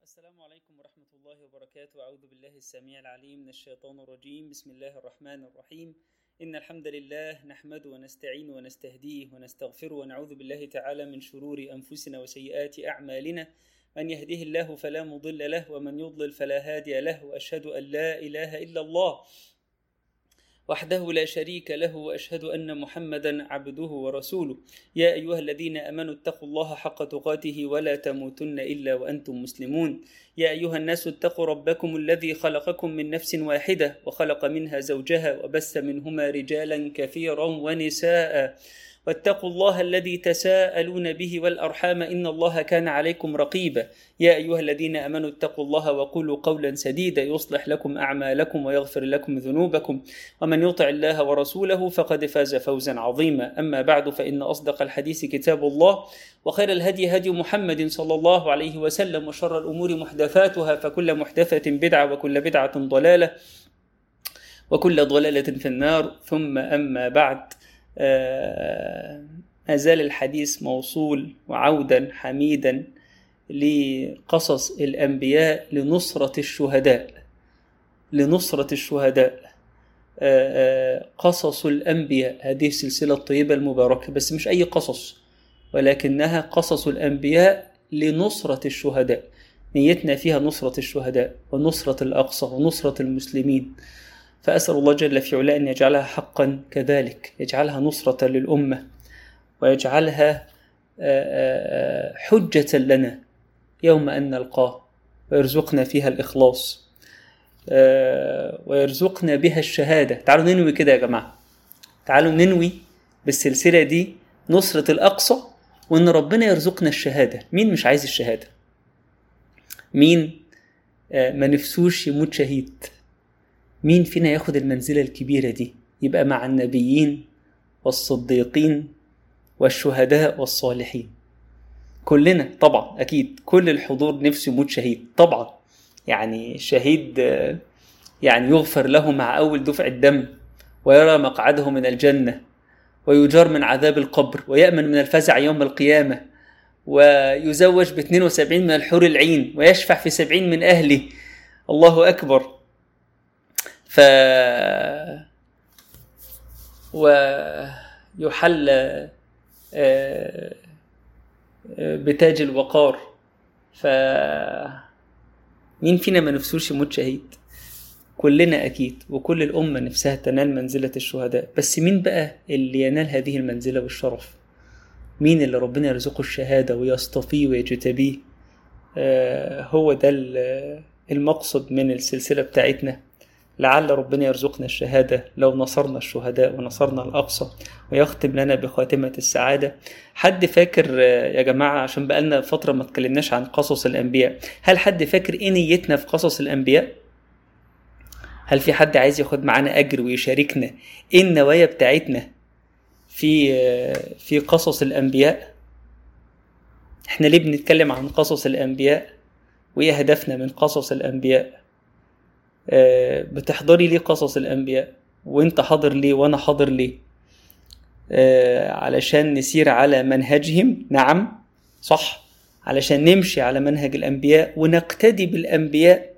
السلام عليكم ورحمة الله وبركاته أعوذ بالله السميع العليم من الشيطان الرجيم بسم الله الرحمن الرحيم إن الحمد لله نحمده ونستعين ونستهديه ونستغفره ونعوذ بالله تعالى من شرور أنفسنا وسيئات أعمالنا من يهده الله فلا مضل له ومن يضلل فلا هادي له وأشهد أن لا إله إلا الله وحده لا شريك له واشهد ان محمدا عبده ورسوله يا ايها الذين امنوا اتقوا الله حق تقاته ولا تموتن الا وانتم مسلمون يا ايها الناس اتقوا ربكم الذي خلقكم من نفس واحده وخلق منها زوجها وبث منهما رجالا كثيرا ونساء واتقوا الله الذي تساءلون به والارحام ان الله كان عليكم رقيبا يا ايها الذين امنوا اتقوا الله وقولوا قولا سديدا يصلح لكم اعمالكم ويغفر لكم ذنوبكم ومن يطع الله ورسوله فقد فاز فوزا عظيما اما بعد فان اصدق الحديث كتاب الله وخير الهدي هدي محمد صلى الله عليه وسلم وشر الامور محدثاتها فكل محدثه بدعه وكل بدعه ضلاله وكل ضلاله في النار ثم اما بعد ما زال الحديث موصول وعودا حميدا لقصص الانبياء لنصره الشهداء لنصره الشهداء قصص الانبياء هذه السلسله الطيبه المباركه بس مش اي قصص ولكنها قصص الانبياء لنصره الشهداء نيتنا فيها نصره الشهداء ونصره الاقصى ونصره المسلمين فأسأل الله جل في علاه أن يجعلها حقا كذلك يجعلها نصرة للأمة ويجعلها حجة لنا يوم أن نلقاه ويرزقنا فيها الإخلاص ويرزقنا بها الشهادة تعالوا ننوي كده يا جماعة تعالوا ننوي بالسلسلة دي نصرة الأقصى وإن ربنا يرزقنا الشهادة مين مش عايز الشهادة مين ما نفسوش يموت شهيد مين فينا ياخد المنزلة الكبيرة دي يبقى مع النبيين والصديقين والشهداء والصالحين كلنا طبعا أكيد كل الحضور نفسه يموت شهيد طبعا يعني شهيد يعني يغفر له مع أول دفع الدم ويرى مقعده من الجنة ويجار من عذاب القبر ويأمن من الفزع يوم القيامة ويزوج ب 72 من الحور العين ويشفع في 70 من أهله الله أكبر ف ويحل بتاج الوقار ف مين فينا ما نفسوش يموت شهيد كلنا اكيد وكل الامه نفسها تنال منزله الشهداء بس مين بقى اللي ينال هذه المنزله والشرف مين اللي ربنا يرزقه الشهاده ويصطفيه ويجتبيه هو ده المقصد من السلسله بتاعتنا لعل ربنا يرزقنا الشهادة لو نصرنا الشهداء ونصرنا الأقصى ويختم لنا بخاتمة السعادة حد فاكر يا جماعة عشان بقالنا فترة ما اتكلمناش عن قصص الأنبياء هل حد فاكر إيه نيتنا في قصص الأنبياء؟ هل في حد عايز ياخد معانا أجر ويشاركنا إيه النوايا بتاعتنا في في قصص الأنبياء؟ إحنا ليه بنتكلم عن قصص الأنبياء؟ وإيه هدفنا من قصص الأنبياء؟ بتحضري ليه قصص الأنبياء وانت حاضر ليه وانا حاضر ليه علشان نسير على منهجهم نعم صح علشان نمشي على منهج الأنبياء ونقتدي بالأنبياء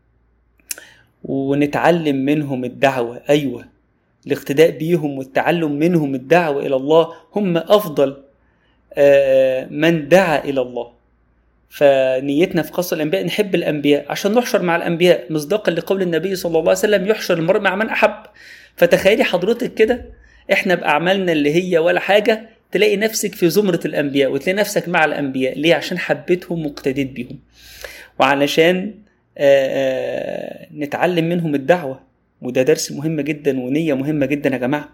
ونتعلم منهم الدعوة أيوة الاقتداء بيهم والتعلم منهم الدعوة إلى الله هم أفضل من دعا إلى الله فنيتنا في قصة الأنبياء نحب الأنبياء عشان نحشر مع الأنبياء مصداقا لقول النبي صلى الله عليه وسلم يحشر المرء مع من أحب فتخيلي حضرتك كده إحنا بأعمالنا اللي هي ولا حاجة تلاقي نفسك في زمرة الأنبياء وتلاقي نفسك مع الأنبياء ليه عشان حبيتهم واقتديت بيهم وعلشان آآ آآ نتعلم منهم الدعوة وده درس مهم جدا ونية مهمة جدا يا جماعة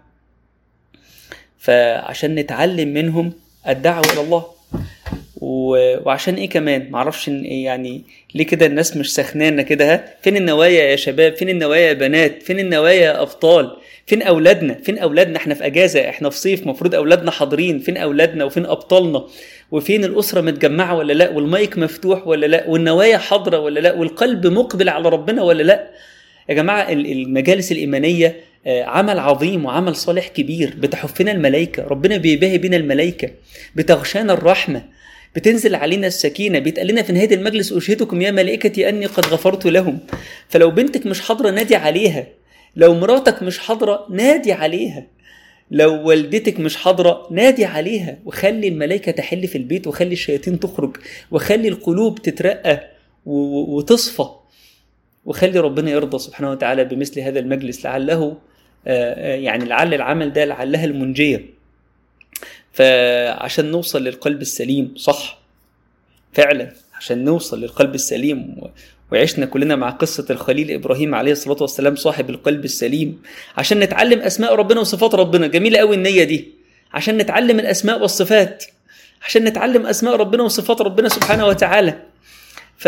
فعشان نتعلم منهم الدعوة إلى الله وعشان ايه كمان معرفش ان ايه يعني ليه كده الناس مش سخنانه كده ها فين النوايا يا شباب فين النوايا يا بنات فين النوايا يا ابطال فين اولادنا فين اولادنا احنا في اجازه احنا في صيف مفروض اولادنا حاضرين فين اولادنا وفين ابطالنا وفين الاسره متجمعه ولا لا والمايك مفتوح ولا لا والنوايا حاضره ولا لا والقلب مقبل على ربنا ولا لا يا جماعه المجالس الايمانيه عمل عظيم وعمل صالح كبير بتحفنا الملائكه ربنا بيباهي بنا الملائكه بتغشانا الرحمه بتنزل علينا السكينه بيتقال لنا في نهايه المجلس اشهدكم يا ملائكتي اني قد غفرت لهم فلو بنتك مش حاضره نادي عليها لو مراتك مش حاضره نادي عليها لو والدتك مش حاضره نادي عليها وخلي الملائكه تحل في البيت وخلي الشياطين تخرج وخلي القلوب تترقى وتصفى وخلي ربنا يرضى سبحانه وتعالى بمثل هذا المجلس لعله يعني لعل العمل ده لعلها المنجيه فعشان نوصل للقلب السليم صح فعلا عشان نوصل للقلب السليم وعشنا كلنا مع قصة الخليل إبراهيم عليه الصلاة والسلام صاحب القلب السليم عشان نتعلم أسماء ربنا وصفات ربنا جميلة أوي النية دي عشان نتعلم الأسماء والصفات عشان نتعلم أسماء ربنا وصفات ربنا سبحانه وتعالى ف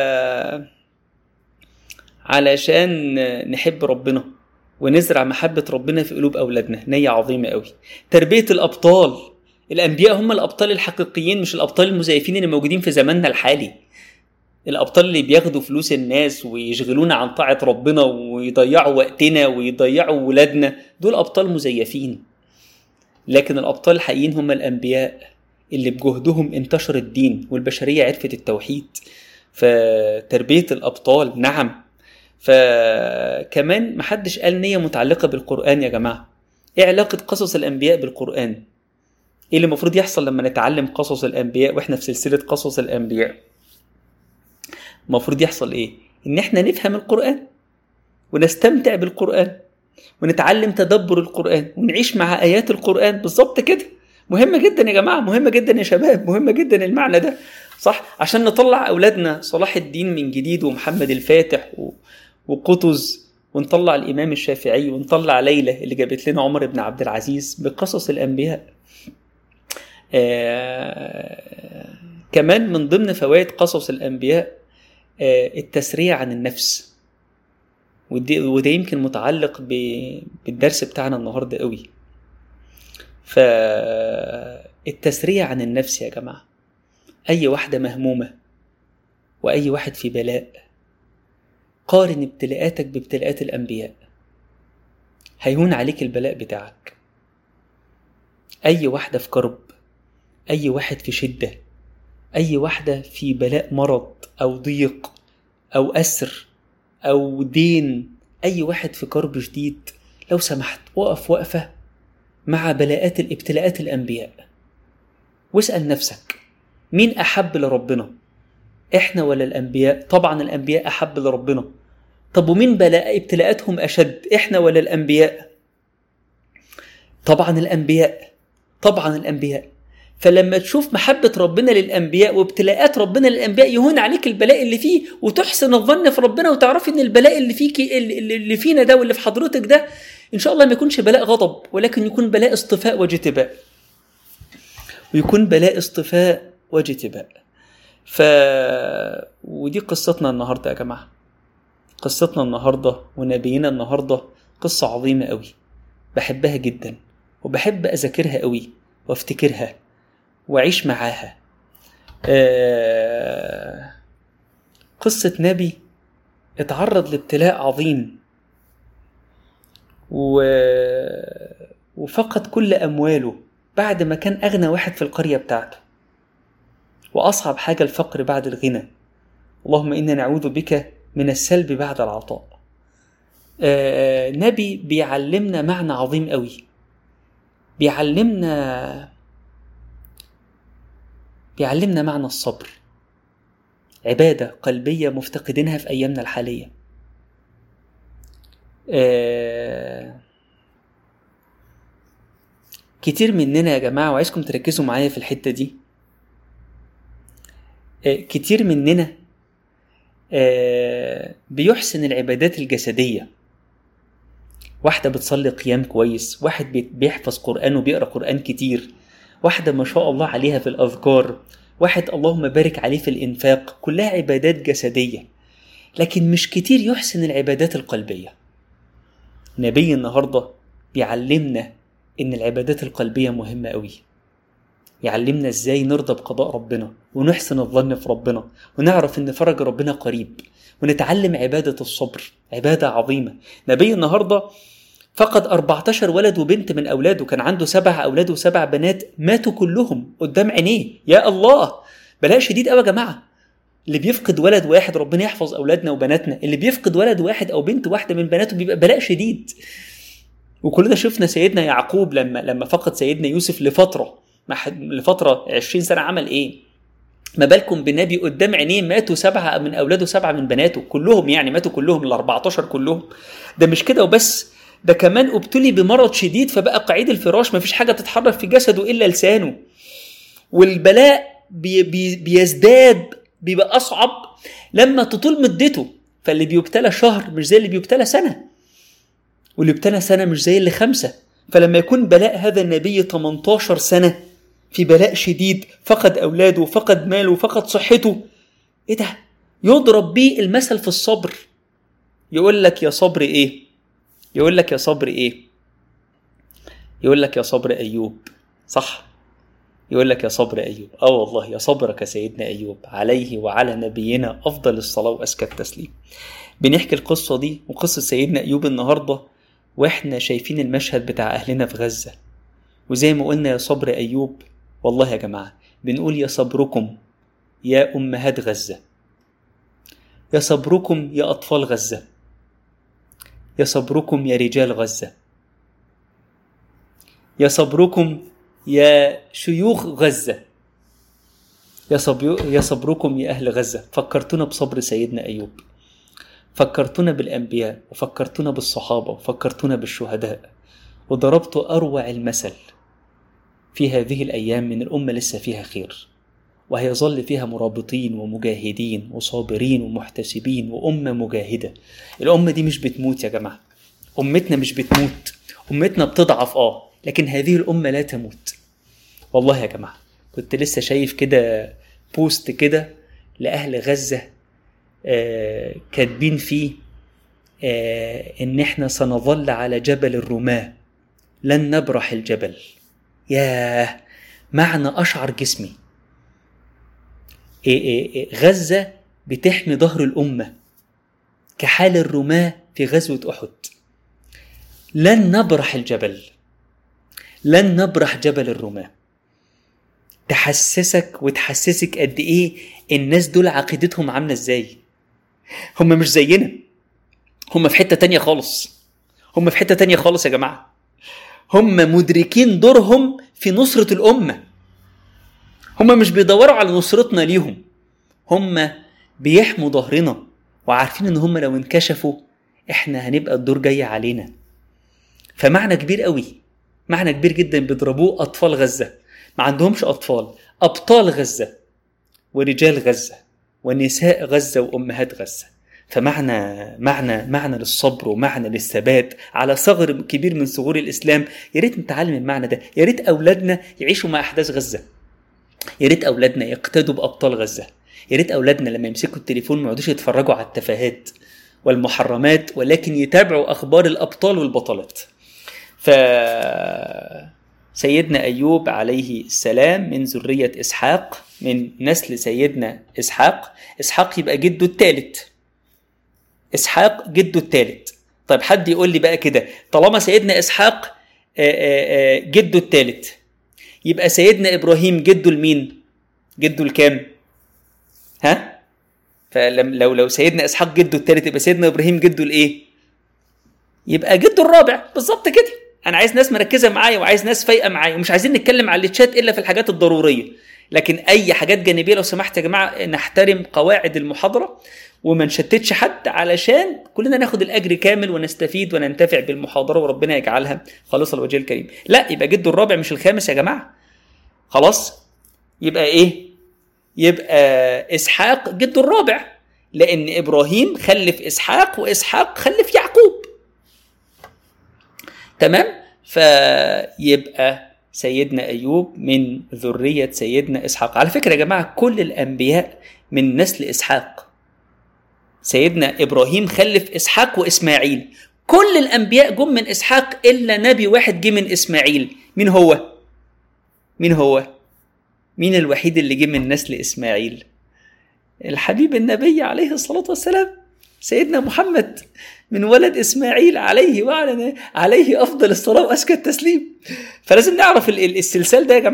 علشان نحب ربنا ونزرع محبة ربنا في قلوب أولادنا نية عظيمة أوي تربية الأبطال الأنبياء هم الأبطال الحقيقيين مش الأبطال المزيفين اللي موجودين في زماننا الحالي الابطال اللي بياخدوا فلوس الناس ويشغلونا عن طاعه ربنا ويضيعوا وقتنا ويضيعوا ولادنا دول ابطال مزيفين لكن الابطال الحقيقيين هم الانبياء اللي بجهدهم انتشر الدين والبشريه عرفت التوحيد فتربيه الابطال نعم فكمان محدش قال نيه متعلقه بالقران يا جماعه ايه علاقه قصص الانبياء بالقران ايه اللي المفروض يحصل لما نتعلم قصص الانبياء واحنا في سلسله قصص الانبياء المفروض يحصل ايه ان احنا نفهم القران ونستمتع بالقران ونتعلم تدبر القران ونعيش مع ايات القران بالظبط كده مهمه جدا يا جماعه مهمه جدا يا شباب مهمه جدا المعنى ده صح عشان نطلع اولادنا صلاح الدين من جديد ومحمد الفاتح و... وقطز ونطلع الامام الشافعي ونطلع ليلى اللي جابت لنا عمر بن عبد العزيز بقصص الانبياء آه... كمان من ضمن فوائد قصص الانبياء التسريع عن النفس وده يمكن متعلق بالدرس بتاعنا النهارده قوي فالتسريع عن النفس يا جماعه اي واحده مهمومه واي واحد في بلاء قارن ابتلاءاتك بابتلاءات الانبياء هيهون عليك البلاء بتاعك اي واحده في كرب اي واحد في شده اي واحده في بلاء مرض او ضيق او اسر او دين اي واحد في كرب شديد لو سمحت وقف وقفه مع بلاءات الابتلاءات الانبياء واسال نفسك مين احب لربنا احنا ولا الانبياء طبعا الانبياء احب لربنا طب ومين بلاء ابتلاءاتهم اشد احنا ولا الانبياء طبعا الانبياء طبعا الانبياء فلما تشوف محبة ربنا للأنبياء وابتلاءات ربنا للأنبياء يهون عليك البلاء اللي فيه وتحسن الظن في ربنا وتعرفي إن البلاء اللي فيك اللي فينا ده واللي في حضرتك ده إن شاء الله ما يكونش بلاء غضب ولكن يكون بلاء اصطفاء واجتباء ويكون بلاء اصطفاء واجتباء ف ودي قصتنا النهارده يا جماعه قصتنا النهارده ونبينا النهارده قصه عظيمه قوي بحبها جدا وبحب اذاكرها قوي وافتكرها واعيش معاها آه قصة نبي اتعرض لابتلاء عظيم و... وفقد كل أمواله بعد ما كان أغنى واحد في القرية بتاعته وأصعب حاجة الفقر بعد الغنى اللهم إنا نعوذ بك من السلب بعد العطاء آه نبي بيعلمنا معنى عظيم قوي بيعلمنا بيعلمنا معنى الصبر عبادة قلبية مفتقدينها في أيامنا الحالية آه كتير مننا يا جماعة وعايزكم تركزوا معايا في الحتة دي آه كتير مننا آه بيحسن العبادات الجسدية واحدة بتصلي قيام كويس واحد بيحفظ قرآن وبيقرأ قرآن كتير واحدة ما شاء الله عليها في الأذكار واحد اللهم بارك عليه في الإنفاق كلها عبادات جسدية لكن مش كتير يحسن العبادات القلبية نبي النهاردة بيعلمنا إن العبادات القلبية مهمة أوي يعلمنا إزاي نرضى بقضاء ربنا ونحسن الظن في ربنا ونعرف إن فرج ربنا قريب ونتعلم عبادة الصبر عبادة عظيمة نبي النهاردة فقد 14 ولد وبنت من أولاده كان عنده سبع أولاد وسبع بنات ماتوا كلهم قدام عينيه يا الله بلاء شديد قوي يا جماعه اللي بيفقد ولد واحد ربنا يحفظ اولادنا وبناتنا اللي بيفقد ولد واحد او بنت واحده من بناته بيبقى بلاء شديد وكلنا شفنا سيدنا يعقوب لما لما فقد سيدنا يوسف لفتره لفتره 20 سنه عمل ايه ما بالكم بنبي قدام عينيه ماتوا سبعه من اولاده سبعه من بناته كلهم يعني ماتوا كلهم ال 14 كلهم ده مش كده وبس ده كمان ابتلي بمرض شديد فبقى قعيد الفراش ما فيش حاجه تتحرك في جسده الا لسانه والبلاء بي بي بيزداد بيبقى اصعب لما تطول مدته فاللي بيبتلى شهر مش زي اللي بيبتلى سنه واللي ابتلى سنه مش زي اللي خمسه فلما يكون بلاء هذا النبي 18 سنه في بلاء شديد فقد اولاده فقد ماله فقد صحته ايه ده يضرب بيه المثل في الصبر يقول لك يا صبر ايه يقول لك يا صبر ايه يقول لك يا صبر ايوب صح يقول لك يا صبر ايوب اه والله يا صبرك يا سيدنا ايوب عليه وعلى نبينا افضل الصلاه وازكى التسليم بنحكي القصه دي وقصه سيدنا ايوب النهارده واحنا شايفين المشهد بتاع اهلنا في غزه وزي ما قلنا يا صبر ايوب والله يا جماعه بنقول يا صبركم يا امهات غزه يا صبركم يا اطفال غزه يا صبركم يا رجال غزه يا صبركم يا شيوخ غزة يا, صبي... يا صبركم يا أهل غزة فكرتونا بصبر سيدنا أيوب فكرتونا بالأنبياء وفكرتونا بالصحابة وفكرتونا بالشهداء وضربت أروع المثل في هذه الأيام من الأمة لسه فيها خير وهيظل فيها مرابطين ومجاهدين وصابرين ومحتسبين وأمة مجاهدة الأمة دي مش بتموت يا جماعة أمتنا مش بتموت أمتنا بتضعف آه لكن هذه الأمة لا تموت والله يا جماعة كنت لسه شايف كده بوست كده لأهل غزة آه كاتبين فيه آه إن إحنا سنظل على جبل الرماة لن نبرح الجبل ياه معنى أشعر جسمي إيه إيه إيه غزة بتحمي ظهر الأمة كحال الرماة في غزوة أحد لن نبرح الجبل لن نبرح جبل الرماة تحسسك وتحسسك قد ايه الناس دول عقيدتهم عاملة ازاي هم مش زينا هم في حتة تانية خالص هم في حتة تانية خالص يا جماعة هم مدركين دورهم في نصرة الأمة هم مش بيدوروا على نصرتنا ليهم هم بيحموا ظهرنا وعارفين ان هم لو انكشفوا احنا هنبقى الدور جاي علينا فمعنى كبير قوي معنى كبير جدا بيضربوه اطفال غزه ما عندهمش اطفال ابطال غزه ورجال غزه ونساء غزه وامهات غزه فمعنى معنى معنى للصبر ومعنى للثبات على ثغر كبير من ثغور الاسلام يا ريت نتعلم المعنى ده يا ريت اولادنا يعيشوا مع احداث غزه يا ريت اولادنا يقتدوا بابطال غزه يا ريت اولادنا لما يمسكوا التليفون ما يقعدوش يتفرجوا على التفاهات والمحرمات ولكن يتابعوا اخبار الابطال والبطلات ف سيدنا ايوب عليه السلام من ذريه اسحاق من نسل سيدنا اسحاق اسحاق يبقى جده الثالث اسحاق جده الثالث طيب حد يقول لي بقى كده طالما سيدنا اسحاق جده الثالث يبقى سيدنا ابراهيم جده لمين جده الكام ها فلو لو سيدنا اسحاق جده الثالث يبقى سيدنا ابراهيم جده الايه يبقى جده الرابع بالظبط كده انا عايز ناس مركزه معايا وعايز ناس فايقه معايا ومش عايزين نتكلم على الشات الا في الحاجات الضروريه لكن اي حاجات جانبيه لو سمحت يا جماعه نحترم قواعد المحاضره وما نشتتش حد علشان كلنا ناخد الاجر كامل ونستفيد وننتفع بالمحاضره وربنا يجعلها خالصه لوجه الكريم لا يبقى جده الرابع مش الخامس يا جماعه خلاص يبقى ايه يبقى اسحاق جده الرابع لان ابراهيم خلف اسحاق واسحاق خلف يعقوب تمام فيبقى سيدنا ايوب من ذريه سيدنا اسحاق على فكره يا جماعه كل الانبياء من نسل اسحاق سيدنا ابراهيم خلف اسحاق واسماعيل كل الانبياء جم من اسحاق الا نبي واحد جه من اسماعيل مين هو مين هو مين الوحيد اللي جه من نسل اسماعيل الحبيب النبي عليه الصلاه والسلام سيدنا محمد من ولد اسماعيل عليه وعلى عليه افضل الصلاه وازكى التسليم فلازم نعرف السلسال ده يا جماعه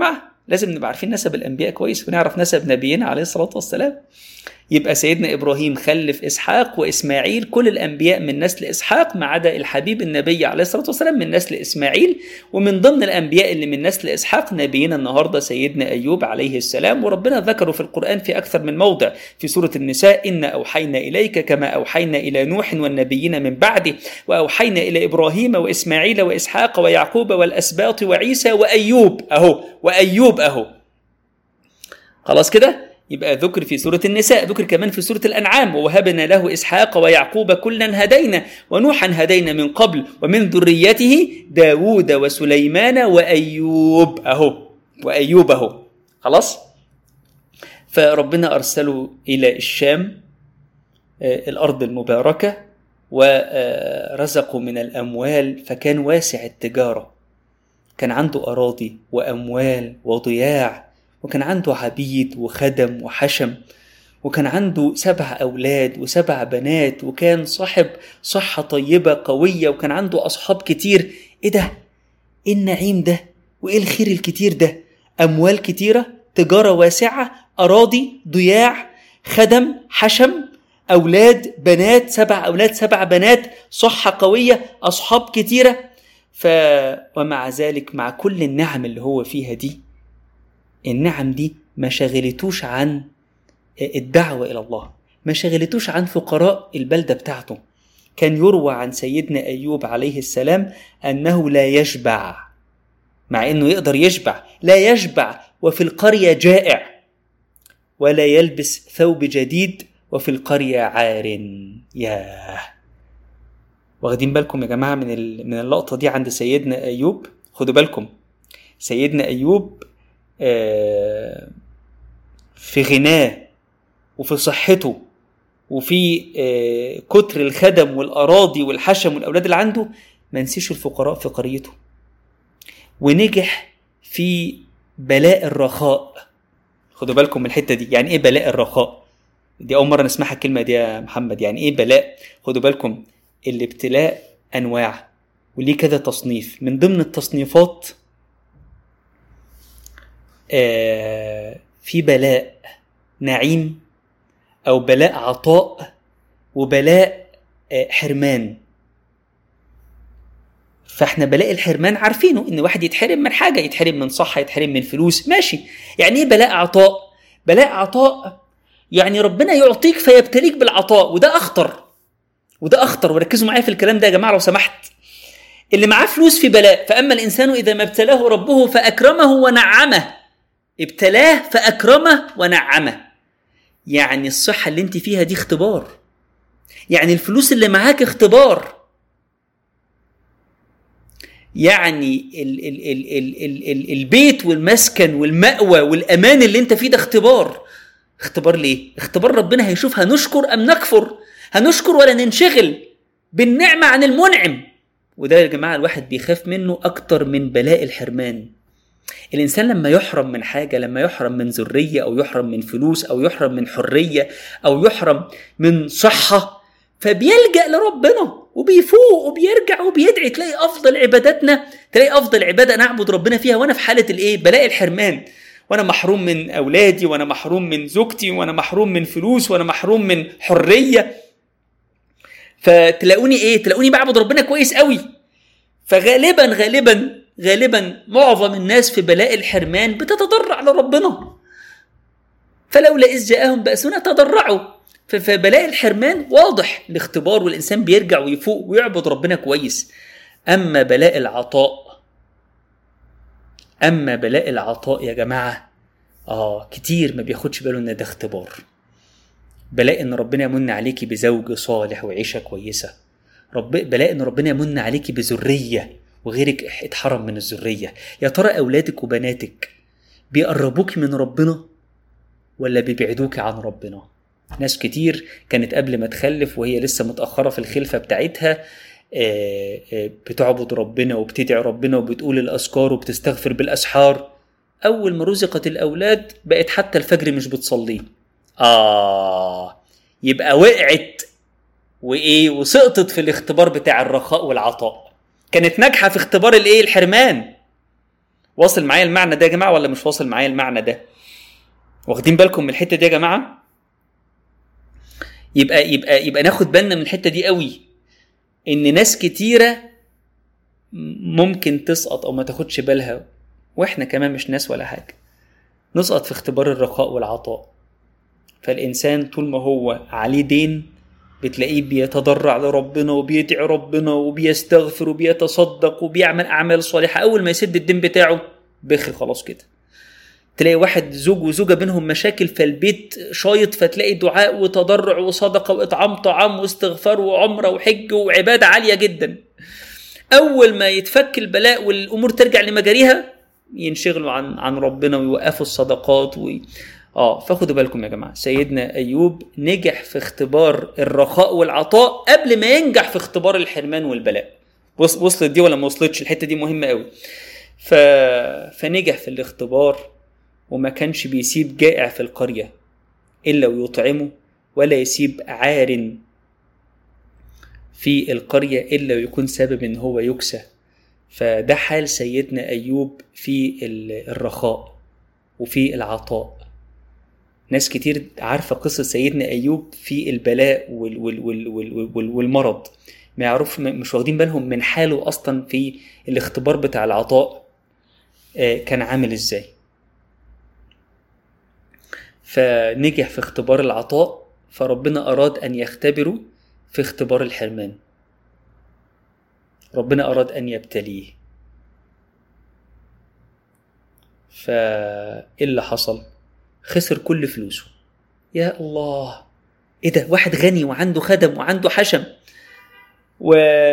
لازم نبقى عارفين نسب الانبياء كويس ونعرف نسب نبينا عليه الصلاه والسلام يبقى سيدنا ابراهيم خلف اسحاق واسماعيل كل الانبياء من نسل اسحاق ما عدا الحبيب النبي عليه الصلاه والسلام من نسل اسماعيل ومن ضمن الانبياء اللي من نسل اسحاق نبينا النهارده سيدنا ايوب عليه السلام وربنا ذكره في القران في اكثر من موضع في سوره النساء ان اوحينا اليك كما اوحينا الى نوح والنبيين من بعده واوحينا الى ابراهيم واسماعيل واسحاق ويعقوب والاسباط وعيسى وايوب اهو وايوب اهو خلاص كده يبقى ذكر في سورة النساء ذكر كمان في سورة الأنعام ووهبنا له إسحاق ويعقوب كلا هدينا ونوحا هدينا من قبل ومن ذريته داود وسليمان وأيوب أهو وأيوب أهو خلاص فربنا أرسله إلى الشام الأرض المباركة ورزقه من الأموال فكان واسع التجارة كان عنده أراضي وأموال وضياع وكان عنده عبيد وخدم وحشم وكان عنده سبع أولاد وسبع بنات وكان صاحب صحة طيبة قوية وكان عنده أصحاب كتير إيه ده؟ إيه النعيم ده؟ وإيه الخير الكتير ده؟ أموال كتيرة تجارة واسعة أراضي ضياع خدم حشم أولاد بنات سبع أولاد سبع بنات صحة قوية أصحاب كتيرة ف ومع ذلك مع كل النعم اللي هو فيها دي النعم دي ما شغلتوش عن الدعوة إلى الله ما شغلتوش عن فقراء البلدة بتاعته كان يروى عن سيدنا أيوب عليه السلام أنه لا يشبع مع أنه يقدر يشبع لا يشبع وفي القرية جائع ولا يلبس ثوب جديد وفي القرية عار ياه واخدين بالكم يا جماعة من من اللقطة دي عند سيدنا أيوب خدوا بالكم سيدنا أيوب في غناه وفي صحته وفي كتر الخدم والأراضي والحشم والأولاد اللي عنده ما نسيش الفقراء في قريته ونجح في بلاء الرخاء خدوا بالكم من الحتة دي يعني ايه بلاء الرخاء دي أول مرة نسمعها الكلمة دي يا محمد يعني ايه بلاء خدوا بالكم الابتلاء أنواع وليه كذا تصنيف من ضمن التصنيفات آه في بلاء نعيم او بلاء عطاء وبلاء آه حرمان فاحنا بلاء الحرمان عارفينه ان واحد يتحرم من حاجه يتحرم من صحه يتحرم من فلوس ماشي يعني ايه بلاء عطاء بلاء عطاء يعني ربنا يعطيك فيبتليك بالعطاء وده اخطر وده اخطر وركزوا معايا في الكلام ده يا جماعه لو سمحت اللي معاه فلوس في بلاء فاما الانسان اذا ما ابتلاه ربه فاكرمه ونعمه ابتلاه فأكرمه ونعمه يعني الصحة اللي انت فيها دي اختبار يعني الفلوس اللي معاك اختبار يعني ال ال ال ال ال ال البيت والمسكن والمأوى والأمان اللي انت فيه ده اختبار اختبار ليه؟ اختبار ربنا هيشوف هنشكر أم نكفر هنشكر ولا ننشغل بالنعمة عن المنعم وده يا جماعة الواحد بيخاف منه أكتر من بلاء الحرمان الانسان لما يحرم من حاجه لما يحرم من ذريه او يحرم من فلوس او يحرم من حريه او يحرم من صحه فبيلجا لربنا وبيفوق وبيرجع وبيدعي تلاقي افضل عباداتنا تلاقي افضل عباده نعبد ربنا فيها وانا في حاله الايه بلاء الحرمان وانا محروم من اولادي وانا محروم من زوجتي وانا محروم من فلوس وانا محروم من حريه فتلاقوني ايه تلاقوني بعبد ربنا كويس قوي فغالبا غالبا غالبا معظم الناس في بلاء الحرمان بتتضرع لربنا فلولا إذ جاءهم بأسنا تضرعوا ففي بلاء الحرمان واضح الاختبار والإنسان بيرجع ويفوق ويعبد ربنا كويس أما بلاء العطاء أما بلاء العطاء يا جماعة آه كتير ما بياخدش باله إن ده اختبار بلاء إن ربنا يمن عليكي بزوج صالح وعيشة كويسة رب بلاء إن ربنا يمن عليكي بذرية وغيرك اتحرم من الذرية يا ترى أولادك وبناتك بيقربوك من ربنا ولا بيبعدوك عن ربنا ناس كتير كانت قبل ما تخلف وهي لسه متأخرة في الخلفة بتاعتها بتعبد ربنا وبتدعي ربنا وبتقول الأذكار وبتستغفر بالأسحار أول ما رزقت الأولاد بقت حتى الفجر مش بتصليه آه يبقى وقعت وإيه وسقطت في الاختبار بتاع الرخاء والعطاء كانت ناجحه في اختبار الايه الحرمان واصل معايا المعنى ده يا جماعه ولا مش واصل معايا المعنى ده واخدين بالكم من الحته دي يا جماعه يبقى يبقى يبقى ناخد بالنا من الحته دي قوي ان ناس كتيره ممكن تسقط او ما تاخدش بالها واحنا كمان مش ناس ولا حاجه نسقط في اختبار الرخاء والعطاء فالانسان طول ما هو عليه دين بتلاقيه بيتضرع لربنا وبيدعي ربنا وبيستغفر وبيتصدق وبيعمل اعمال صالحه اول ما يسد الدين بتاعه بخ خلاص كده تلاقي واحد زوج وزوجه بينهم مشاكل فالبيت شايط فتلاقي دعاء وتضرع وصدقه واطعام طعام واستغفار وعمره وحج وعباده عاليه جدا اول ما يتفك البلاء والامور ترجع لمجاريها ينشغلوا عن عن ربنا ويوقفوا الصدقات و... اه فخدوا بالكم يا جماعه سيدنا ايوب نجح في اختبار الرخاء والعطاء قبل ما ينجح في اختبار الحرمان والبلاء وصلت دي ولا ما وصلتش الحته دي مهمه قوي ف... فنجح في الاختبار وما كانش بيسيب جائع في القريه الا ويطعمه ولا يسيب عار في القريه الا ويكون سبب ان هو يكسى فده حال سيدنا ايوب في الرخاء وفي العطاء ناس كتير عارفه قصه سيدنا ايوب في البلاء وال وال وال وال وال والمرض ما يعرفش مش واخدين بالهم من حاله اصلا في الاختبار بتاع العطاء كان عامل ازاي فنجح في اختبار العطاء فربنا اراد ان يختبره في اختبار الحرمان ربنا اراد ان يبتليه فايه اللي حصل خسر كل فلوسه يا الله ايه ده واحد غني وعنده خدم وعنده حشم و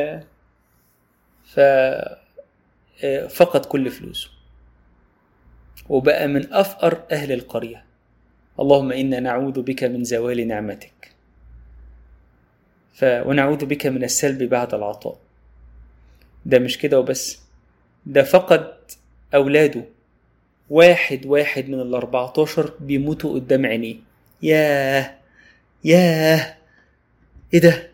ف فقد كل فلوسه وبقى من افقر اهل القريه اللهم انا نعوذ بك من زوال نعمتك ف... ونعوذ بك من السلب بعد العطاء ده مش كده وبس ده فقد اولاده واحد واحد من الأربعتاشر بيموتوا قدام عينيه ياه ياه ايه ده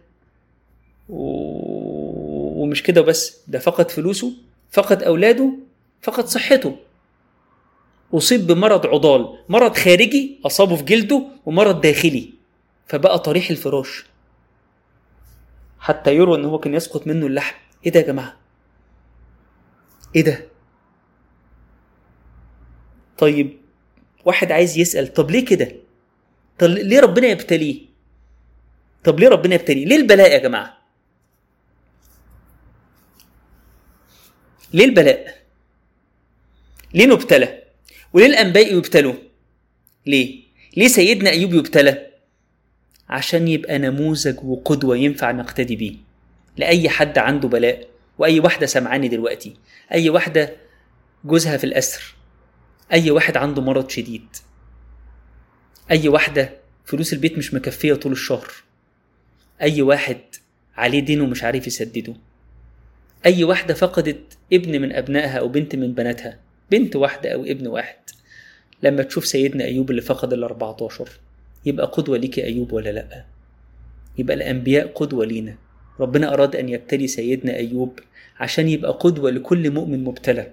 و... ومش كده بس ده فقد فلوسه فقد أولاده فقد صحته أصيب بمرض عضال مرض خارجي أصابه في جلده ومرض داخلي فبقى طريح الفراش حتى يروى ان هو كان يسقط منه اللحم ايه ده يا جماعه ايه ده طيب واحد عايز يسأل طب ليه كده؟ طب ليه ربنا يبتليه؟ طب ليه ربنا يبتليه؟ ليه البلاء يا جماعة؟ ليه البلاء؟ ليه نبتلى؟ وليه الأنبياء يبتلوا؟ ليه؟ ليه سيدنا أيوب يبتلى؟ عشان يبقى نموذج وقدوة ينفع نقتدي بيه لأي حد عنده بلاء وأي واحدة سمعاني دلوقتي أي واحدة جوزها في الأسر اي واحد عنده مرض شديد اي واحده فلوس البيت مش مكفيه طول الشهر اي واحد عليه دين ومش عارف يسدده اي واحده فقدت ابن من ابنائها او بنت من بناتها بنت واحده او ابن واحد لما تشوف سيدنا ايوب اللي فقد ال 14 يبقى قدوه ليك ايوب ولا لا يبقى الانبياء قدوه لينا ربنا اراد ان يبتلي سيدنا ايوب عشان يبقى قدوه لكل مؤمن مبتلى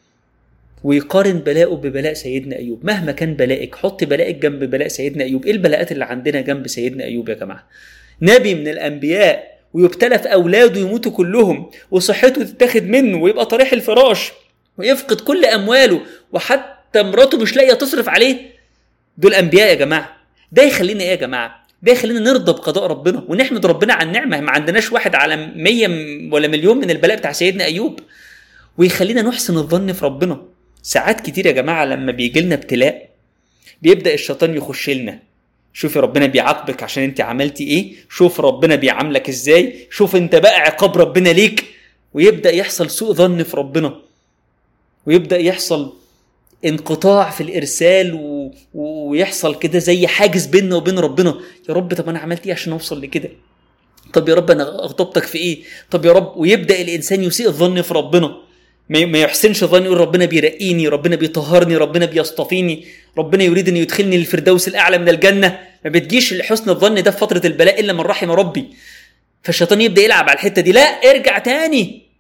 ويقارن بلاءه ببلاء سيدنا ايوب مهما كان بلائك حط بلائك جنب بلاء سيدنا ايوب ايه البلاءات اللي عندنا جنب سيدنا ايوب يا جماعه نبي من الانبياء ويبتلى في اولاده يموتوا كلهم وصحته تتاخد منه ويبقى طريح الفراش ويفقد كل امواله وحتى مراته مش لاقيه تصرف عليه دول انبياء يا جماعه ده يخلينا ايه يا جماعه ده يخلينا نرضى بقضاء ربنا ونحمد ربنا على النعمه ما عندناش واحد على مية ولا مليون من البلاء بتاع سيدنا ايوب ويخلينا نحسن الظن في ربنا ساعات كتير يا جماعة لما بيجي لنا ابتلاء بيبدأ الشيطان يخش لنا شوفي ربنا بيعاقبك عشان انت عملتي ايه شوف ربنا بيعاملك ازاي شوف انت بقى عقاب ربنا ليك ويبدأ يحصل سوء ظن في ربنا ويبدأ يحصل انقطاع في الارسال و... ويحصل كده زي حاجز بيننا وبين ربنا يا رب طب انا عملت ايه عشان اوصل لكده طب يا رب انا غضبتك في ايه طب يا رب ويبدا الانسان يسيء الظن في ربنا ما يحسنش ظن يقول ربنا بيرقيني ربنا بيطهرني ربنا بيصطفيني ربنا يريد ان يدخلني للفردوس الاعلى من الجنه ما بتجيش حسن الظن ده في فتره البلاء الا من رحم ربي فالشيطان يبدا يلعب على الحته دي لا ارجع تاني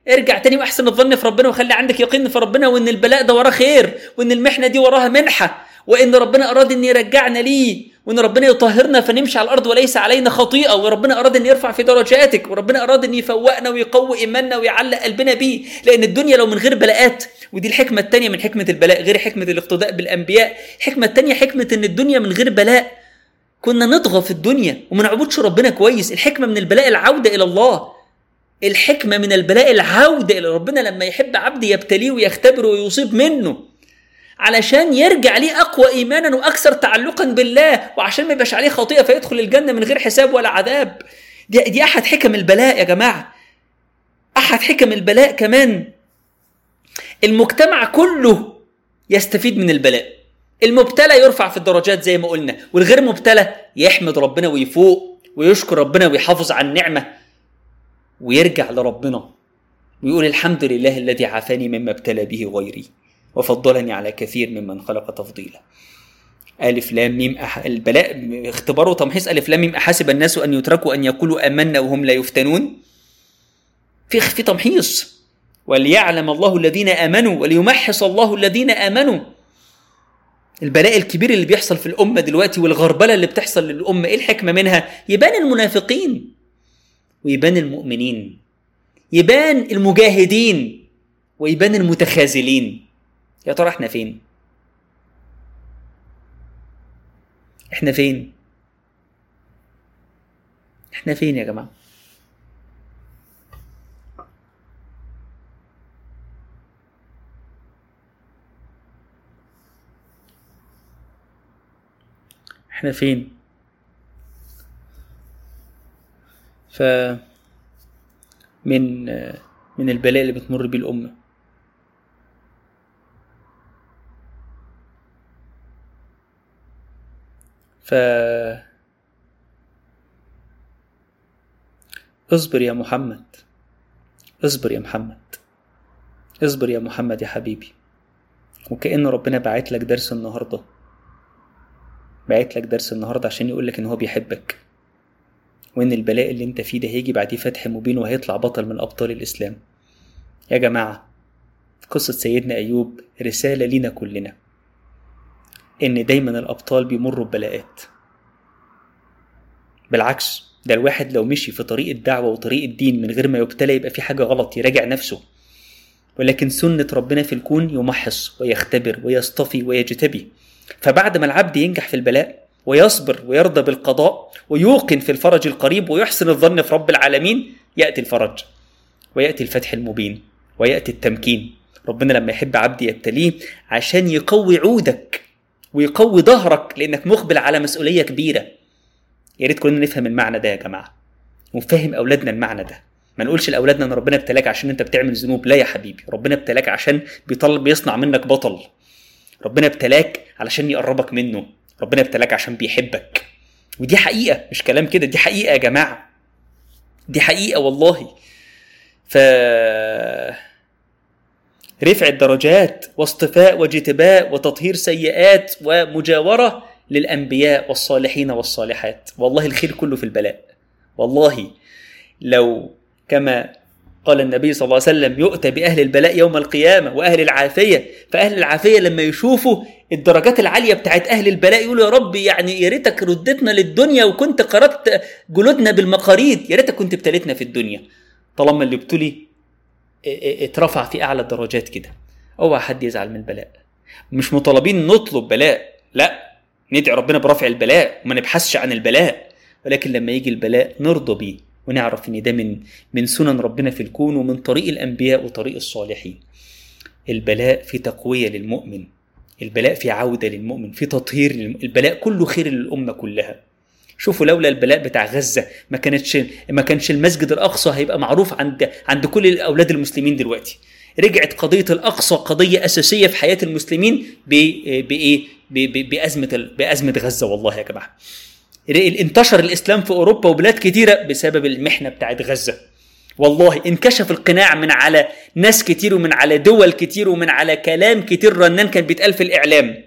ارجع تاني واحسن الظن في ربنا وخلي عندك يقين في ربنا وان البلاء ده وراه خير وان المحنه دي وراها منحه وان ربنا اراد ان يرجعنا ليه وان ربنا يطهرنا فنمشي على الارض وليس علينا خطيئه وربنا اراد ان يرفع في درجاتك وربنا اراد ان يفوقنا ويقوي ايماننا ويعلق قلبنا بيه لان الدنيا لو من غير بلاءات ودي الحكمه الثانيه من حكمه البلاء غير حكمه الاقتداء بالانبياء الحكمه الثانيه حكمه ان الدنيا من غير بلاء كنا نطغى في الدنيا وما نعبدش ربنا كويس الحكمه من البلاء العوده الى الله الحكمه من البلاء العوده الى ربنا لما يحب عبد يبتليه ويختبره ويصيب منه علشان يرجع ليه اقوى ايمانا واكثر تعلقا بالله وعشان ما يبقاش عليه خطيئه فيدخل الجنه من غير حساب ولا عذاب دي, دي احد حكم البلاء يا جماعه احد حكم البلاء كمان المجتمع كله يستفيد من البلاء المبتلى يرفع في الدرجات زي ما قلنا والغير مبتلى يحمد ربنا ويفوق ويشكر ربنا ويحافظ على النعمه ويرجع لربنا ويقول الحمد لله الذي عافاني مما ابتلى به غيري وفضلني على كثير ممن خلق تفضيلا ألف لام ميم أح... البلاء اختبار وتمحيص ألف لام ميم أحسب الناس أن يتركوا أن يقولوا آمنا وهم لا يفتنون في في تمحيص وليعلم الله الذين آمنوا وليمحص الله الذين آمنوا البلاء الكبير اللي بيحصل في الأمة دلوقتي والغربلة اللي بتحصل للأمة إيه الحكمة منها يبان المنافقين ويبان المؤمنين يبان المجاهدين ويبان المتخاذلين يا ترى احنا فين احنا فين احنا فين يا جماعه احنا فين ف من من البلاء اللي بتمر بيه الامه ف اصبر يا محمد اصبر يا محمد اصبر يا محمد يا حبيبي وكأن ربنا بعت لك درس النهارده بعت لك درس النهارده عشان يقول لك ان هو بيحبك وان البلاء اللي انت فيه ده هيجي بعديه فتح مبين وهيطلع بطل من ابطال الاسلام يا جماعه قصه سيدنا ايوب رساله لينا كلنا ان دايما الابطال بيمروا ببلاءات بالعكس ده الواحد لو مشي في طريق الدعوه وطريق الدين من غير ما يبتلى يبقى في حاجه غلط يراجع نفسه ولكن سنه ربنا في الكون يمحص ويختبر ويصطفي ويجتبي فبعد ما العبد ينجح في البلاء ويصبر ويرضى بالقضاء ويوقن في الفرج القريب ويحسن الظن في رب العالمين ياتي الفرج وياتي الفتح المبين وياتي التمكين ربنا لما يحب عبد يبتليه عشان يقوي عودك ويقوي ظهرك لانك مقبل على مسؤوليه كبيره يا ريت كلنا نفهم المعنى ده يا جماعه ونفهم اولادنا المعنى ده ما نقولش لاولادنا ان ربنا ابتلاك عشان انت بتعمل ذنوب لا يا حبيبي ربنا ابتلاك عشان بيطلب بيصنع منك بطل ربنا ابتلاك علشان يقربك منه ربنا ابتلاك عشان بيحبك ودي حقيقه مش كلام كده دي حقيقه يا جماعه دي حقيقه والله ف رفع الدرجات واصطفاء واجتباء وتطهير سيئات ومجاورة للأنبياء والصالحين والصالحات والله الخير كله في البلاء والله لو كما قال النبي صلى الله عليه وسلم يؤتى بأهل البلاء يوم القيامة وأهل العافية فأهل العافية لما يشوفوا الدرجات العالية بتاعت أهل البلاء يقولوا يا رب يعني يا ريتك ردتنا للدنيا وكنت قرضت جلودنا بالمقاريض يا ريتك كنت ابتليتنا في الدنيا طالما اللي ابتلي اترفع في اعلى الدرجات كده اوعى حد يزعل من البلاء مش مطالبين نطلب بلاء لا ندعي ربنا برفع البلاء وما نبحثش عن البلاء ولكن لما يجي البلاء نرضى بيه ونعرف ان ده من من سنن ربنا في الكون ومن طريق الانبياء وطريق الصالحين البلاء في تقويه للمؤمن البلاء في عوده للمؤمن في تطهير للم... البلاء كله خير للامه كلها شوفوا لولا البلاء بتاع غزه ما كانتش ما كانش المسجد الاقصى هيبقى معروف عند عند كل اولاد المسلمين دلوقتي رجعت قضيه الاقصى قضيه اساسيه في حياه المسلمين بايه بازمه بازمه غزه والله يا جماعه انتشر الاسلام في اوروبا وبلاد كتيره بسبب المحنه بتاعت غزه والله انكشف القناع من على ناس كتير ومن على دول كتير ومن على كلام كتير رنان كان بيتقال في الاعلام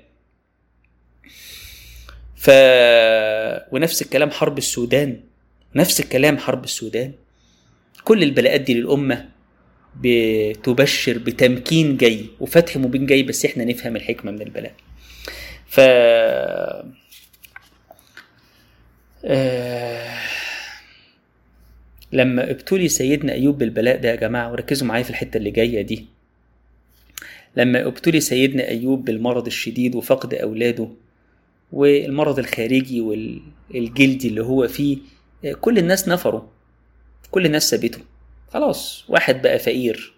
ف ونفس الكلام حرب السودان نفس الكلام حرب السودان كل البلاءات دي للأمة بتبشر بتمكين جاي وفتح مبين جاي بس احنا نفهم الحكمه من البلاء ف آه... لما ابتلي سيدنا ايوب بالبلاء ده يا جماعه وركزوا معايا في الحته اللي جايه دي لما ابتلي سيدنا ايوب بالمرض الشديد وفقد اولاده والمرض الخارجي والجلدي اللي هو فيه كل الناس نفروا كل الناس سابته خلاص واحد بقى فقير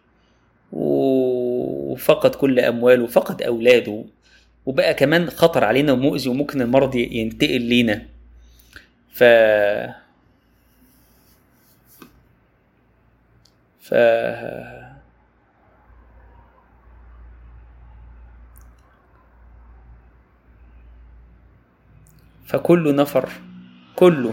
وفقد كل امواله وفقد اولاده وبقى كمان خطر علينا ومؤذي وممكن المرض ينتقل لينا ف ف فكله نفر كله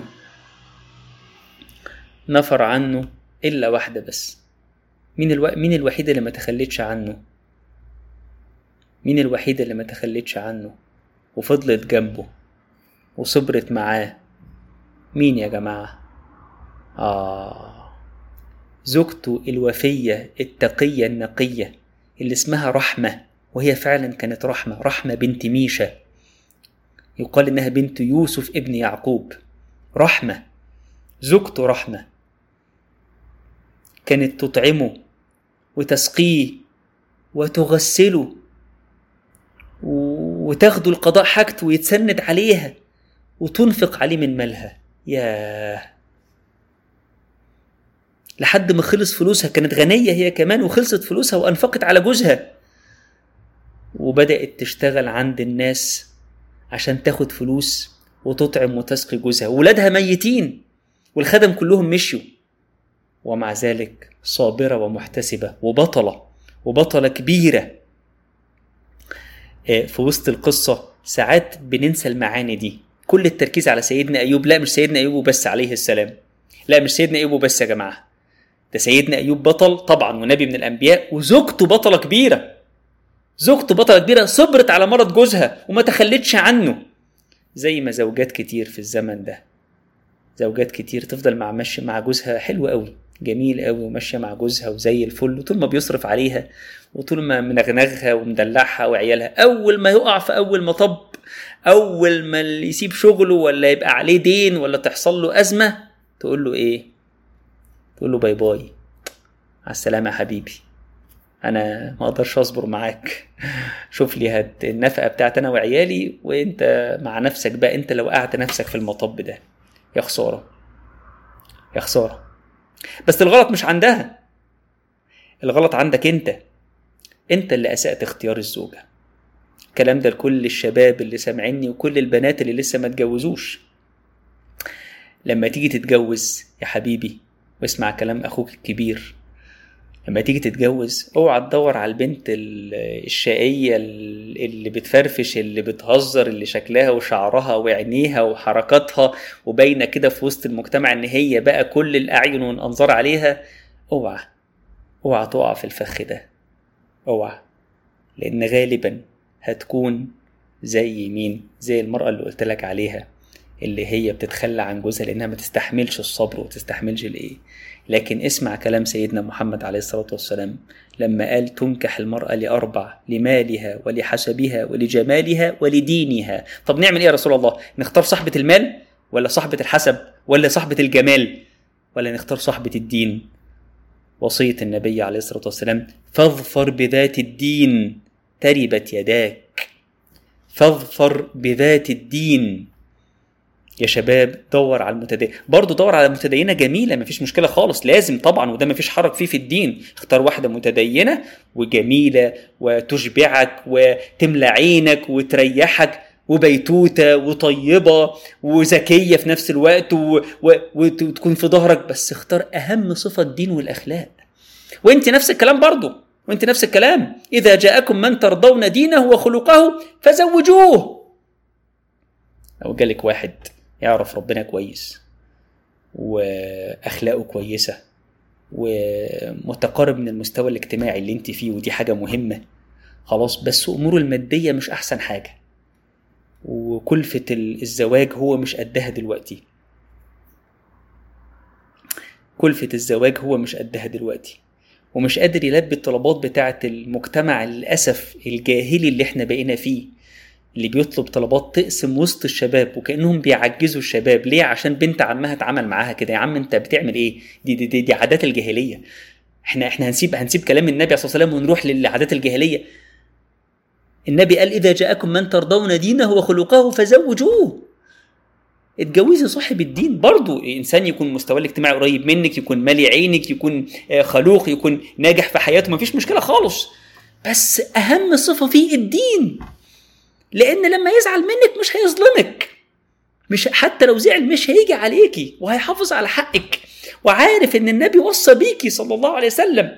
نفر عنه إلا واحدة بس مين, الو... مين الوحيدة اللي ما تخلتش عنه مين الوحيدة اللي ما تخلتش عنه وفضلت جنبه وصبرت معاه مين يا جماعة آه زوجته الوفية التقية النقية اللي اسمها رحمة وهي فعلا كانت رحمة رحمة بنت ميشة يقال إنها بنت يوسف ابن يعقوب رحمة زوجته رحمة كانت تطعمه وتسقيه وتغسله وتاخده القضاء حاجته ويتسند عليها وتنفق عليه من مالها ياه لحد ما خلص فلوسها كانت غنية هي كمان وخلصت فلوسها وأنفقت على جوزها وبدأت تشتغل عند الناس عشان تاخد فلوس وتطعم وتسقي جوزها ولادها ميتين والخدم كلهم مشيوا ومع ذلك صابرة ومحتسبة وبطلة وبطلة كبيرة في وسط القصة ساعات بننسى المعاني دي كل التركيز على سيدنا أيوب لا مش سيدنا أيوب بس عليه السلام لا مش سيدنا أيوب بس يا جماعة ده سيدنا أيوب بطل طبعا ونبي من الأنبياء وزوجته بطلة كبيرة زوجته بطلة كبيرة صبرت على مرض جوزها وما تخلتش عنه زي ما زوجات كتير في الزمن ده زوجات كتير تفضل مع ماشية مع جوزها حلو قوي جميل قوي وماشية مع جوزها وزي الفل وطول ما بيصرف عليها وطول ما منغنغها ومدلعها وعيالها أول ما يقع في أول مطب أول ما اللي يسيب شغله ولا يبقى عليه دين ولا تحصل له أزمة تقول له إيه؟ تقول له باي باي على السلامة يا حبيبي انا ما اقدرش اصبر معاك شوف لي هات النفقه بتاعت انا وعيالي وانت مع نفسك بقى انت لو قعدت نفسك في المطب ده يا خساره يا خساره بس الغلط مش عندها الغلط عندك انت انت اللي اسأت اختيار الزوجه الكلام ده لكل الشباب اللي سامعيني وكل البنات اللي لسه ما اتجوزوش لما تيجي تتجوز يا حبيبي واسمع كلام اخوك الكبير لما تيجي تتجوز اوعى تدور على البنت الشقية اللي بتفرفش اللي بتهزر اللي شكلها وشعرها وعينيها وحركاتها وباينة كده في وسط المجتمع ان هي بقى كل الاعين والانظار عليها اوعى اوعى تقع في الفخ ده اوعى لان غالبا هتكون زي مين زي المرأة اللي قلت لك عليها اللي هي بتتخلى عن جوزها لانها ما تستحملش الصبر وتستحملش الايه لكن اسمع كلام سيدنا محمد عليه الصلاه والسلام لما قال تنكح المراه لاربع لمالها ولحسبها ولجمالها ولدينها طب نعمل ايه يا رسول الله نختار صاحبه المال ولا صاحبه الحسب ولا صاحبه الجمال ولا نختار صاحبه الدين وصيه النبي عليه الصلاه والسلام فاظفر بذات الدين تربت يداك فاظفر بذات الدين يا شباب دور على المتدين برضه دور على متدينه جميله مفيش مشكله خالص لازم طبعا وده مفيش حرج فيه في الدين اختار واحده متدينه وجميله وتشبعك وتملى عينك وتريحك وبيتوته وطيبه وذكيه في نفس الوقت و... و... وتكون في ظهرك بس اختار اهم صفه الدين والاخلاق وانت نفس الكلام برضه وانت نفس الكلام اذا جاءكم من ترضون دينه وخلقه فزوجوه لو جالك واحد يعرف ربنا كويس واخلاقه كويسه ومتقارب من المستوى الاجتماعي اللي انت فيه ودي حاجه مهمه خلاص بس اموره الماديه مش احسن حاجه وكلفه الزواج هو مش قدها دلوقتي كلفه الزواج هو مش قدها دلوقتي ومش قادر يلبي الطلبات بتاعة المجتمع للأسف الجاهلي اللي احنا بقينا فيه اللي بيطلب طلبات تقسم وسط الشباب وكأنهم بيعجزوا الشباب ليه عشان بنت عمها اتعامل معاها كده يا عم انت بتعمل ايه دي دي, دي, دي عادات الجاهلية احنا احنا هنسيب هنسيب كلام النبي عليه الصلاة والسلام ونروح للعادات الجاهلية النبي قال إذا جاءكم من ترضون دينه وخلقه فزوجوه اتجوزي صاحب الدين برضو انسان يكون مستواه الاجتماعي قريب منك يكون مالي عينك يكون خلوق يكون ناجح في حياته مفيش مشكله خالص بس اهم صفه فيه الدين لان لما يزعل منك مش هيظلمك مش حتى لو زعل مش هيجي عليكي وهيحافظ على حقك وعارف ان النبي وصى بيكي صلى الله عليه وسلم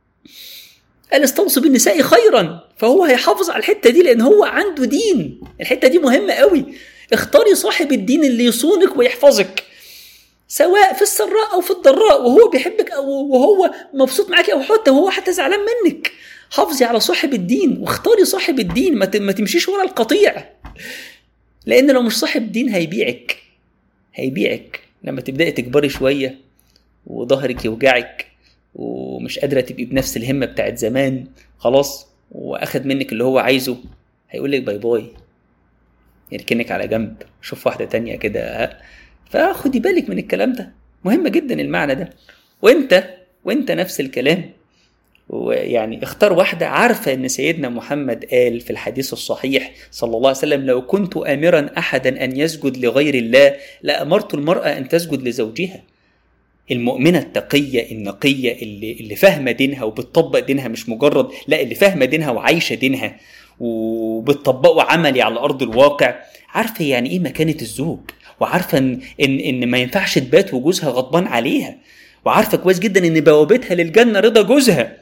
قال استوصوا بالنساء خيرا فهو هيحافظ على الحته دي لان هو عنده دين الحته دي مهمه قوي اختاري صاحب الدين اللي يصونك ويحفظك سواء في السراء او في الضراء وهو بيحبك او وهو مبسوط معاكي او حتى وهو حتى زعلان منك حافظي على صاحب الدين واختاري صاحب الدين ما تمشيش ورا القطيع لان لو مش صاحب دين هيبيعك هيبيعك لما تبداي تكبري شويه وظهرك يوجعك ومش قادره تبقي بنفس الهمه بتاعت زمان خلاص واخد منك اللي هو عايزه هيقول لك باي باي يركنك على جنب شوف واحده تانية كده فخدي بالك من الكلام ده مهم جدا المعنى ده وانت وانت نفس الكلام ويعني اختار واحدة عارفة ان سيدنا محمد قال في الحديث الصحيح صلى الله عليه وسلم لو كنت امرا احدا ان يسجد لغير الله لامرت المرأة ان تسجد لزوجها المؤمنة التقية النقية اللي, اللي فاهمة دينها وبتطبق دينها مش مجرد لا اللي فاهمة دينها وعايشة دينها وبتطبقه عملي على ارض الواقع عارفه يعني ايه مكانه الزوج وعارفه ان ان, إن ما ينفعش تبات وجوزها غضبان عليها وعارفه كويس جدا ان بوابتها للجنه رضا جوزها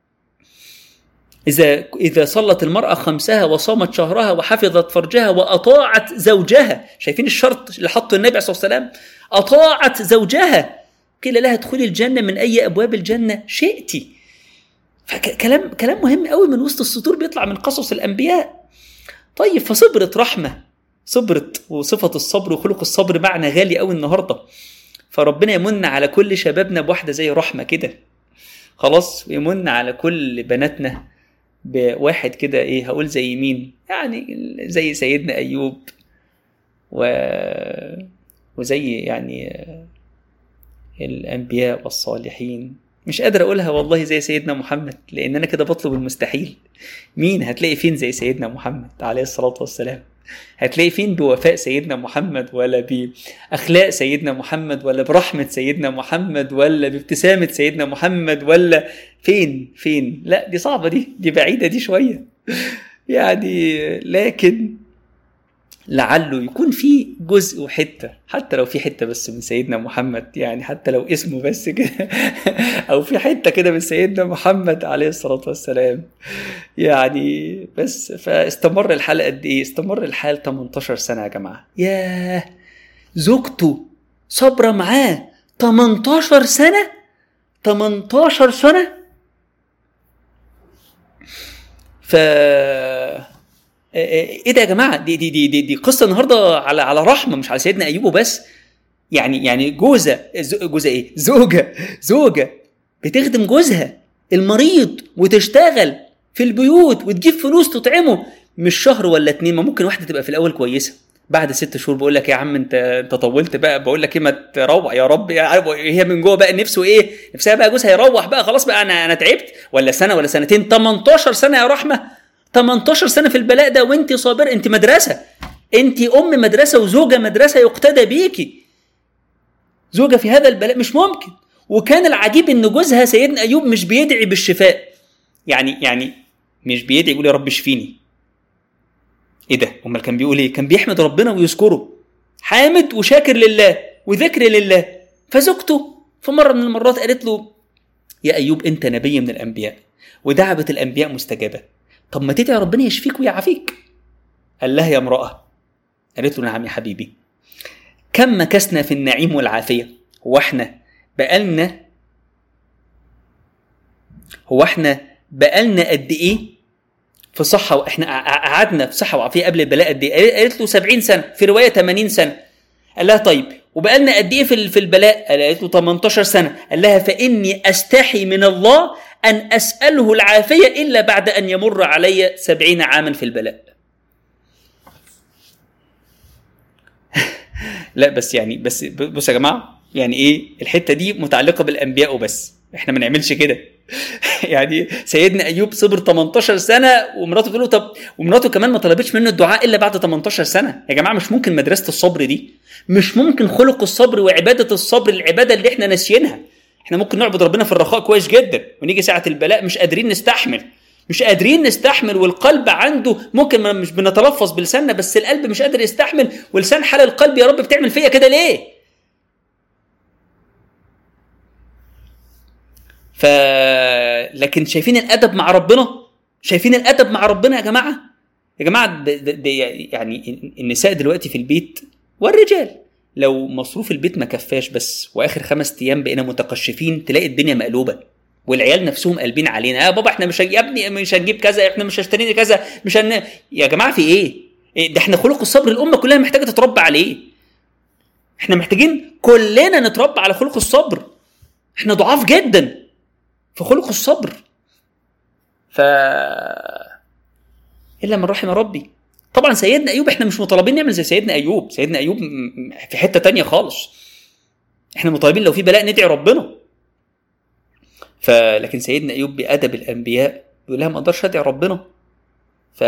إذا إذا صلت المرأة خمسها وصامت شهرها وحفظت فرجها وأطاعت زوجها، شايفين الشرط اللي حطه النبي عليه الصلاة والسلام؟ أطاعت زوجها قيل لها ادخلي الجنة من أي أبواب الجنة شئتِ. فكلام كلام مهم قوي من وسط السطور بيطلع من قصص الانبياء طيب فصبرت رحمه صبرت وصفه الصبر وخلق الصبر معنى غالي قوي النهارده فربنا يمن على كل شبابنا بواحده زي رحمه كده خلاص ويمن على كل بناتنا بواحد كده ايه هقول زي مين يعني زي سيدنا ايوب و وزي يعني الانبياء والصالحين مش قادر اقولها والله زي سيدنا محمد لان انا كده بطلب المستحيل مين هتلاقي فين زي سيدنا محمد عليه الصلاه والسلام هتلاقي فين بوفاء سيدنا محمد ولا باخلاق سيدنا محمد ولا برحمه سيدنا محمد ولا بابتسامه سيدنا محمد ولا فين فين لا دي صعبه دي دي بعيده دي شويه يعني لكن لعله يكون في جزء وحته حتى لو في حته بس من سيدنا محمد يعني حتى لو اسمه بس كده او في حته كده من سيدنا محمد عليه الصلاه والسلام يعني بس فاستمر الحال قد ايه استمر الحال 18 سنه يا جماعه ياه زوجته صابره معاه 18 سنه 18 سنه ف ايه ده يا جماعه دي دي دي دي, دي قصه النهارده على على رحمه مش على سيدنا ايوب بس يعني يعني جوزه جوزه ايه زوجه زوجه بتخدم جوزها المريض وتشتغل في البيوت وتجيب فلوس تطعمه مش شهر ولا اتنين ما ممكن واحده تبقى في الاول كويسه بعد ست شهور بقول لك يا عم انت انت طولت بقى بقول لك ايه ما تروح يا رب هي من جوه بقى نفسه ايه نفسها بقى جوزها يروح بقى خلاص بقى انا انا تعبت ولا سنه ولا سنتين 18 سنه يا رحمه 18 سنه في البلاء ده وانت صابره انت مدرسه انت ام مدرسه وزوجه مدرسه يقتدى بيكي زوجه في هذا البلاء مش ممكن وكان العجيب ان جوزها سيدنا ايوب مش بيدعي بالشفاء يعني يعني مش بيدعي يقول يا رب اشفيني ايه ده امال كان بيقول ايه كان بيحمد ربنا ويذكره حامد وشاكر لله وذكر لله فزوجته في مره من المرات قالت له يا ايوب انت نبي من الانبياء ودعوه الانبياء مستجابه طب ما تدعي ربنا يشفيك ويعافيك قال لها يا امراه قالت له نعم يا حبيبي كم مكثنا في النعيم والعافيه هو احنا بقالنا هو احنا بقالنا قد ايه في صحة واحنا قعدنا في صحة وعافية قبل البلاء قد ايه؟ قالت له 70 سنة في رواية 80 سنة قال لها طيب وبقالنا قد ايه في في البلاء قالت له 18 سنه قال لها فاني استحي من الله ان اساله العافيه الا بعد ان يمر علي سبعين عاما في البلاء لا بس يعني بس بصوا يا جماعه يعني ايه الحته دي متعلقه بالانبياء وبس احنا ما نعملش كده يعني سيدنا ايوب صبر 18 سنه ومراته تقول له طب ومراته كمان ما طلبتش منه الدعاء الا بعد 18 سنه يا جماعه مش ممكن مدرسه الصبر دي مش ممكن خلق الصبر وعباده الصبر العباده اللي احنا ناسيينها احنا ممكن نعبد ربنا في الرخاء كويس جدا ونيجي ساعه البلاء مش قادرين نستحمل مش قادرين نستحمل والقلب عنده ممكن مش بنتلفظ بلساننا بس القلب مش قادر يستحمل ولسان حال القلب يا رب بتعمل فيا كده ليه ف لكن شايفين الادب مع ربنا شايفين الادب مع ربنا يا جماعه يا جماعه ب... ب... يعني النساء دلوقتي في البيت والرجال لو مصروف البيت ما كفاش بس واخر خمس ايام بقينا متقشفين تلاقي الدنيا مقلوبه والعيال نفسهم قلبين علينا يا بابا احنا مش يا ابني مش هنجيب كذا احنا مش هشتري كذا مش هن... يا جماعه في ايه؟ إيه ده احنا خلق الصبر الامه كلها محتاجه تتربى عليه احنا محتاجين كلنا نتربى على خلق الصبر احنا ضعاف جدا في خلق الصبر ف الا من رحم ربي طبعا سيدنا ايوب احنا مش مطالبين نعمل زي سيدنا ايوب سيدنا ايوب في حته تانية خالص احنا مطالبين لو في بلاء ندعي ربنا فلكن سيدنا ايوب بادب الانبياء بيقول لها ما اقدرش ادعي ربنا ف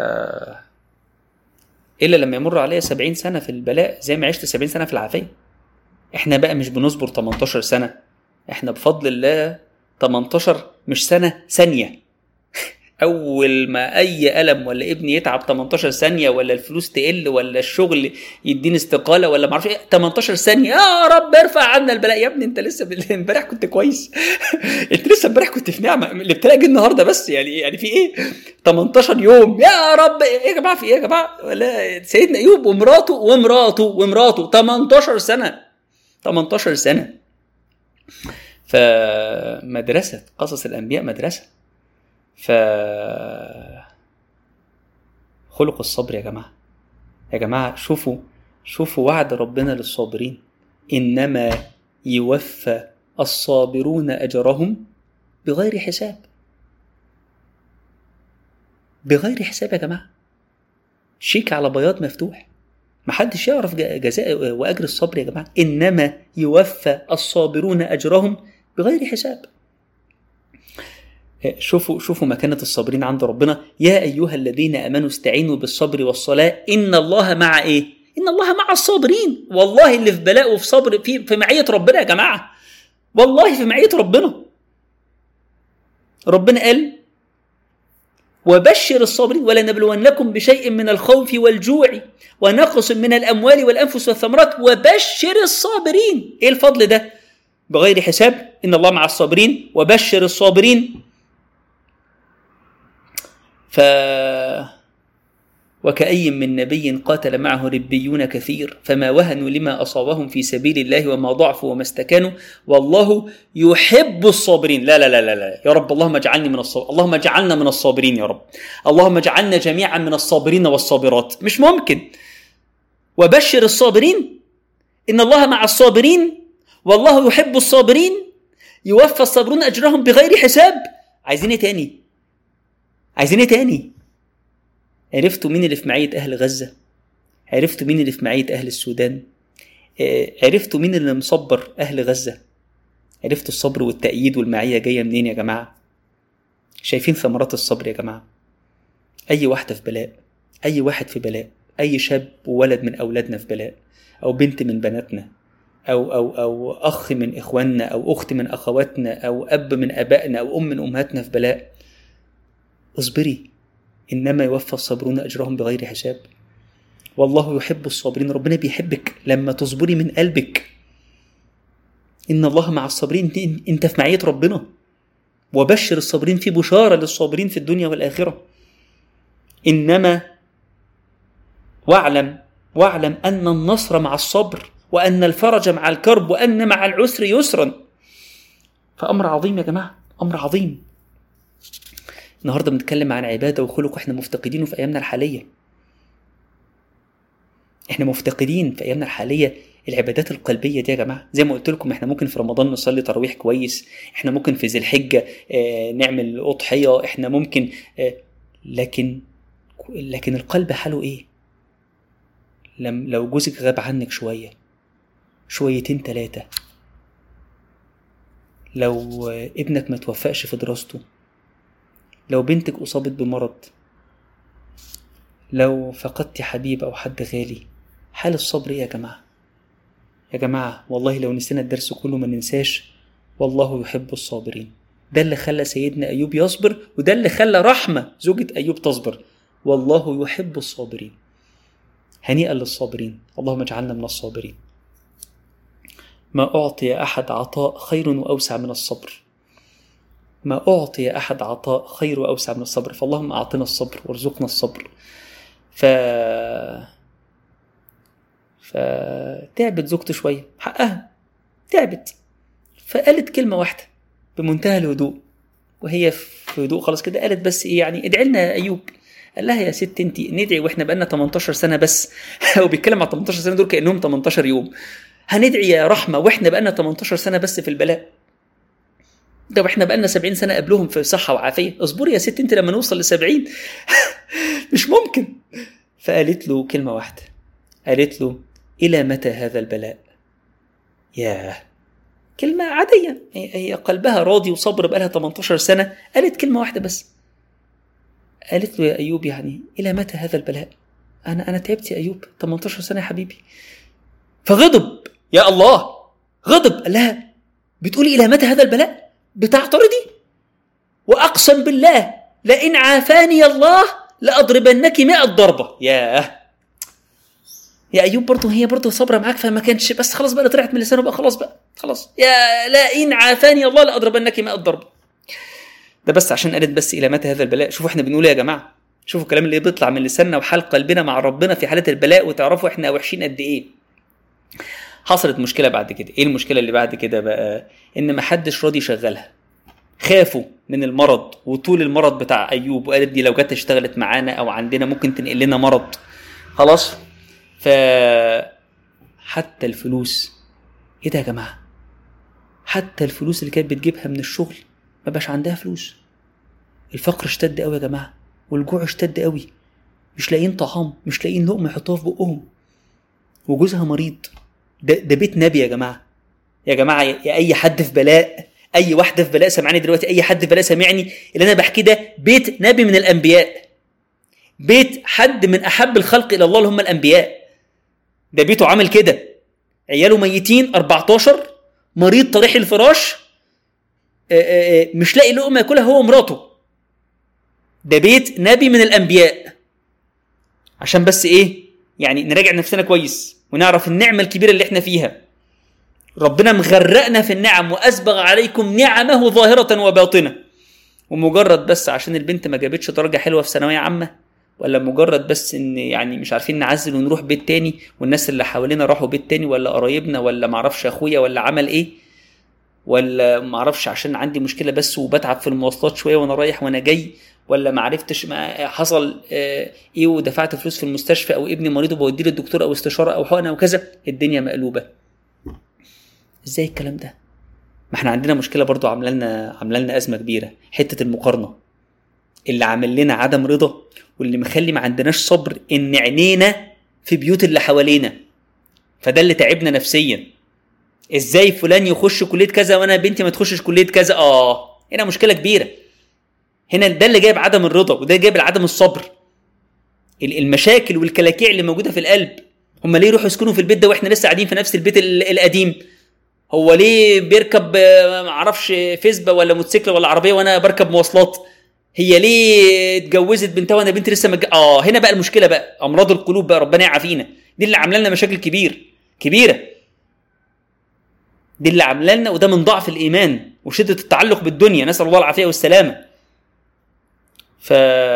الا لما يمر عليا 70 سنه في البلاء زي ما عشت 70 سنه في العافيه احنا بقى مش بنصبر 18 سنه احنا بفضل الله 18 مش سنه ثانيه اول ما اي الم ولا ابني يتعب 18 ثانيه ولا الفلوس تقل ولا الشغل يديني استقاله ولا ما اعرفش ايه 18 ثانيه يا رب ارفع عنا البلاء يا ابني انت لسه امبارح كنت كويس انت لسه امبارح كنت في نعمه الابتلاء جه النهارده بس يعني يعني في ايه 18 يوم يا رب ايه يا جماعه في ايه يا جماعه ولا سيدنا ايوب ومراته ومراته ومراته 18 سنه 18 سنه فمدرسه قصص الانبياء مدرسه ف خلق الصبر يا جماعه يا جماعه شوفوا شوفوا وعد ربنا للصابرين انما يوفى الصابرون اجرهم بغير حساب بغير حساب يا جماعه شيك على بياض مفتوح محدش يعرف جزاء واجر الصبر يا جماعه انما يوفى الصابرون اجرهم بغير حساب شوفوا شوفوا مكانة الصابرين عند ربنا يا أيها الذين آمنوا استعينوا بالصبر والصلاة إن الله مع إيه؟ إن الله مع الصابرين والله اللي في بلاء وفي صبر في في معية ربنا يا جماعة والله في معية ربنا ربنا قال وبشر الصابرين ولنبلونكم بشيء من الخوف والجوع ونقص من الأموال والأنفس والثمرات وبشر الصابرين إيه الفضل ده؟ بغير حساب إن الله مع الصابرين وبشر الصابرين ف وكأي من نبي قاتل معه ربيون كثير فما وهنوا لما أصابهم في سبيل الله وما ضعفوا وما استكانوا والله يحب الصابرين لا لا لا لا, لا. يا رب اللهم اجعلني من الصابرين اللهم اجعلنا من الصابرين يا رب اللهم اجعلنا جميعا من الصابرين والصابرات مش ممكن وبشر الصابرين إن الله مع الصابرين والله يحب الصابرين يوفى الصابرون أجرهم بغير حساب عايزين ايه تاني عايزين ايه تاني عرفتوا مين اللي في معية أهل غزة عرفتوا مين اللي في معية أهل السودان عرفتوا مين اللي مصبر أهل غزة عرفتوا الصبر والتأييد والمعية جاية منين يا جماعة شايفين ثمرات الصبر يا جماعة أي واحدة في بلاء أي واحد في بلاء أي شاب وولد من أولادنا في بلاء أو بنت من بناتنا أو أو أو أخ من إخواننا أو أخت من أخواتنا أو أب من أبائنا أو أم من أمهاتنا في بلاء اصبري إنما يوفى الصابرون أجرهم بغير حساب والله يحب الصابرين ربنا بيحبك لما تصبري من قلبك إن الله مع الصابرين أنت في معية ربنا وبشر الصابرين في بشارة للصابرين في الدنيا والآخرة إنما واعلم واعلم أن النصر مع الصبر وأن الفرج مع الكرب وأن مع العسر يسرا فأمر عظيم يا جماعة أمر عظيم النهارده بنتكلم عن عباده وخلق احنا مفتقدينه في ايامنا الحاليه احنا مفتقدين في ايامنا الحاليه العبادات القلبيه دي يا جماعه زي ما قلت لكم احنا ممكن في رمضان نصلي تراويح كويس احنا ممكن في ذي الحجه آه، نعمل اضحيه احنا ممكن آه، لكن لكن القلب حاله ايه لم لو جوزك غاب عنك شويه شويتين تلاتة لو ابنك ما توفقش في دراسته لو بنتك أصابت بمرض لو فقدت حبيب أو حد غالي حال الصبر إيه يا جماعة يا جماعة والله لو نسينا الدرس كله ما ننساش والله يحب الصابرين ده اللي خلى سيدنا أيوب يصبر وده اللي خلى رحمة زوجة أيوب تصبر والله يحب الصابرين هنيئا للصابرين اللهم اجعلنا من الصابرين ما أعطي أحد عطاء خير وأوسع من الصبر ما أعطي أحد عطاء خير وأوسع من الصبر فاللهم أعطنا الصبر وارزقنا الصبر ف فتعبت زوجته شوية حقها تعبت فقالت كلمة واحدة بمنتهى الهدوء وهي في هدوء خلاص كده قالت بس ايه يعني ادعي لنا يا ايوب قال لها يا ست انت ندعي واحنا بقالنا 18 سنه بس هو بيتكلم على 18 سنه دول كانهم 18 يوم هندعي يا رحمه واحنا بقالنا 18 سنه بس في البلاء ده واحنا بقالنا 70 سنه قبلهم في صحه وعافيه اصبري يا ست انت لما نوصل ل 70 مش ممكن فقالت له كلمه واحده قالت له الى متى هذا البلاء ياه كلمة عادية هي قلبها راضي وصبر بقالها 18 سنة قالت كلمة واحدة بس قالت له يا أيوب يعني إلى متى هذا البلاء أنا أنا تعبت يا أيوب 18 سنة يا حبيبي فغضب يا الله غضب قال لها بتقولي إلى متى هذا البلاء بتعترضي وأقسم بالله لئن عافاني الله لأضربنك مئة ضربة ياه يا ايوب برضه هي برضه صابره معاك فما كانش بس خلاص بقى طلعت من لسانه بقى خلاص بقى خلاص يا لا ان عافاني الله لاضربنك ماء الضرب ده بس عشان قالت بس الى متى هذا البلاء شوفوا احنا بنقول يا جماعه شوفوا الكلام اللي بيطلع من لساننا وحال قلبنا مع ربنا في حاله البلاء وتعرفوا احنا وحشين قد ايه حصلت مشكله بعد كده ايه المشكله اللي بعد كده بقى ان ما حدش راضي يشغلها خافوا من المرض وطول المرض بتاع ايوب وقالت دي لو جت اشتغلت معانا او عندنا ممكن تنقل لنا مرض خلاص ف حتى الفلوس ايه ده يا جماعه حتى الفلوس اللي كانت بتجيبها من الشغل ما بقاش عندها فلوس الفقر اشتد قوي يا جماعه والجوع اشتد قوي مش لاقيين طعام مش لاقيين لقمه يحطوها في بقهم وجوزها مريض ده, ده بيت نبي يا جماعه يا جماعه يا اي حد في بلاء اي واحده في بلاء سامعاني دلوقتي اي حد في بلاء سامعني اللي انا بحكيه ده بيت نبي من الانبياء بيت حد من احب الخلق الى الله اللي هم الانبياء ده بيته عامل كده عياله ميتين 14 مريض طريح الفراش آآ آآ مش لاقي لقمه ياكلها هو ومراته ده بيت نبي من الانبياء عشان بس ايه يعني نراجع نفسنا كويس ونعرف النعمه الكبيره اللي احنا فيها ربنا مغرقنا في النعم واسبغ عليكم نعمه ظاهره وباطنه ومجرد بس عشان البنت ما جابتش درجه حلوه في ثانويه عامه ولا مجرد بس ان يعني مش عارفين نعزل ونروح بيت تاني والناس اللي حوالينا راحوا بيت تاني ولا قرايبنا ولا معرفش اخويا ولا عمل ايه ولا معرفش عشان عندي مشكله بس وبتعب في المواصلات شويه وانا رايح وانا جاي ولا معرفتش ما حصل آه ايه ودفعت فلوس في المستشفى او ابني مريض وبوديه للدكتور او استشاره او حقنه او كذا الدنيا مقلوبه ازاي الكلام ده ما احنا عندنا مشكله برضو عامله لنا عامله لنا ازمه كبيره حته المقارنه اللي عامل لنا عدم رضا واللي مخلي ما عندناش صبر ان عينينا في بيوت اللي حوالينا فده اللي تعبنا نفسيا ازاي فلان يخش كليه كذا وانا بنتي ما تخشش كليه كذا اه هنا مشكله كبيره هنا ده اللي جايب عدم الرضا وده جايب عدم الصبر المشاكل والكلاكيع اللي موجوده في القلب هم ليه يروحوا يسكنوا في البيت ده واحنا لسه قاعدين في نفس البيت القديم هو ليه بيركب معرفش فيسبا ولا موتوسيكل ولا عربيه وانا بركب مواصلات هي ليه اتجوزت بنتها وانا بنتي لسه مج... اه هنا بقى المشكله بقى امراض القلوب بقى ربنا يعافينا دي اللي عامله لنا مشاكل كبير كبيره دي اللي عامله لنا وده من ضعف الايمان وشده التعلق بالدنيا نسال الله العافيه والسلامه ف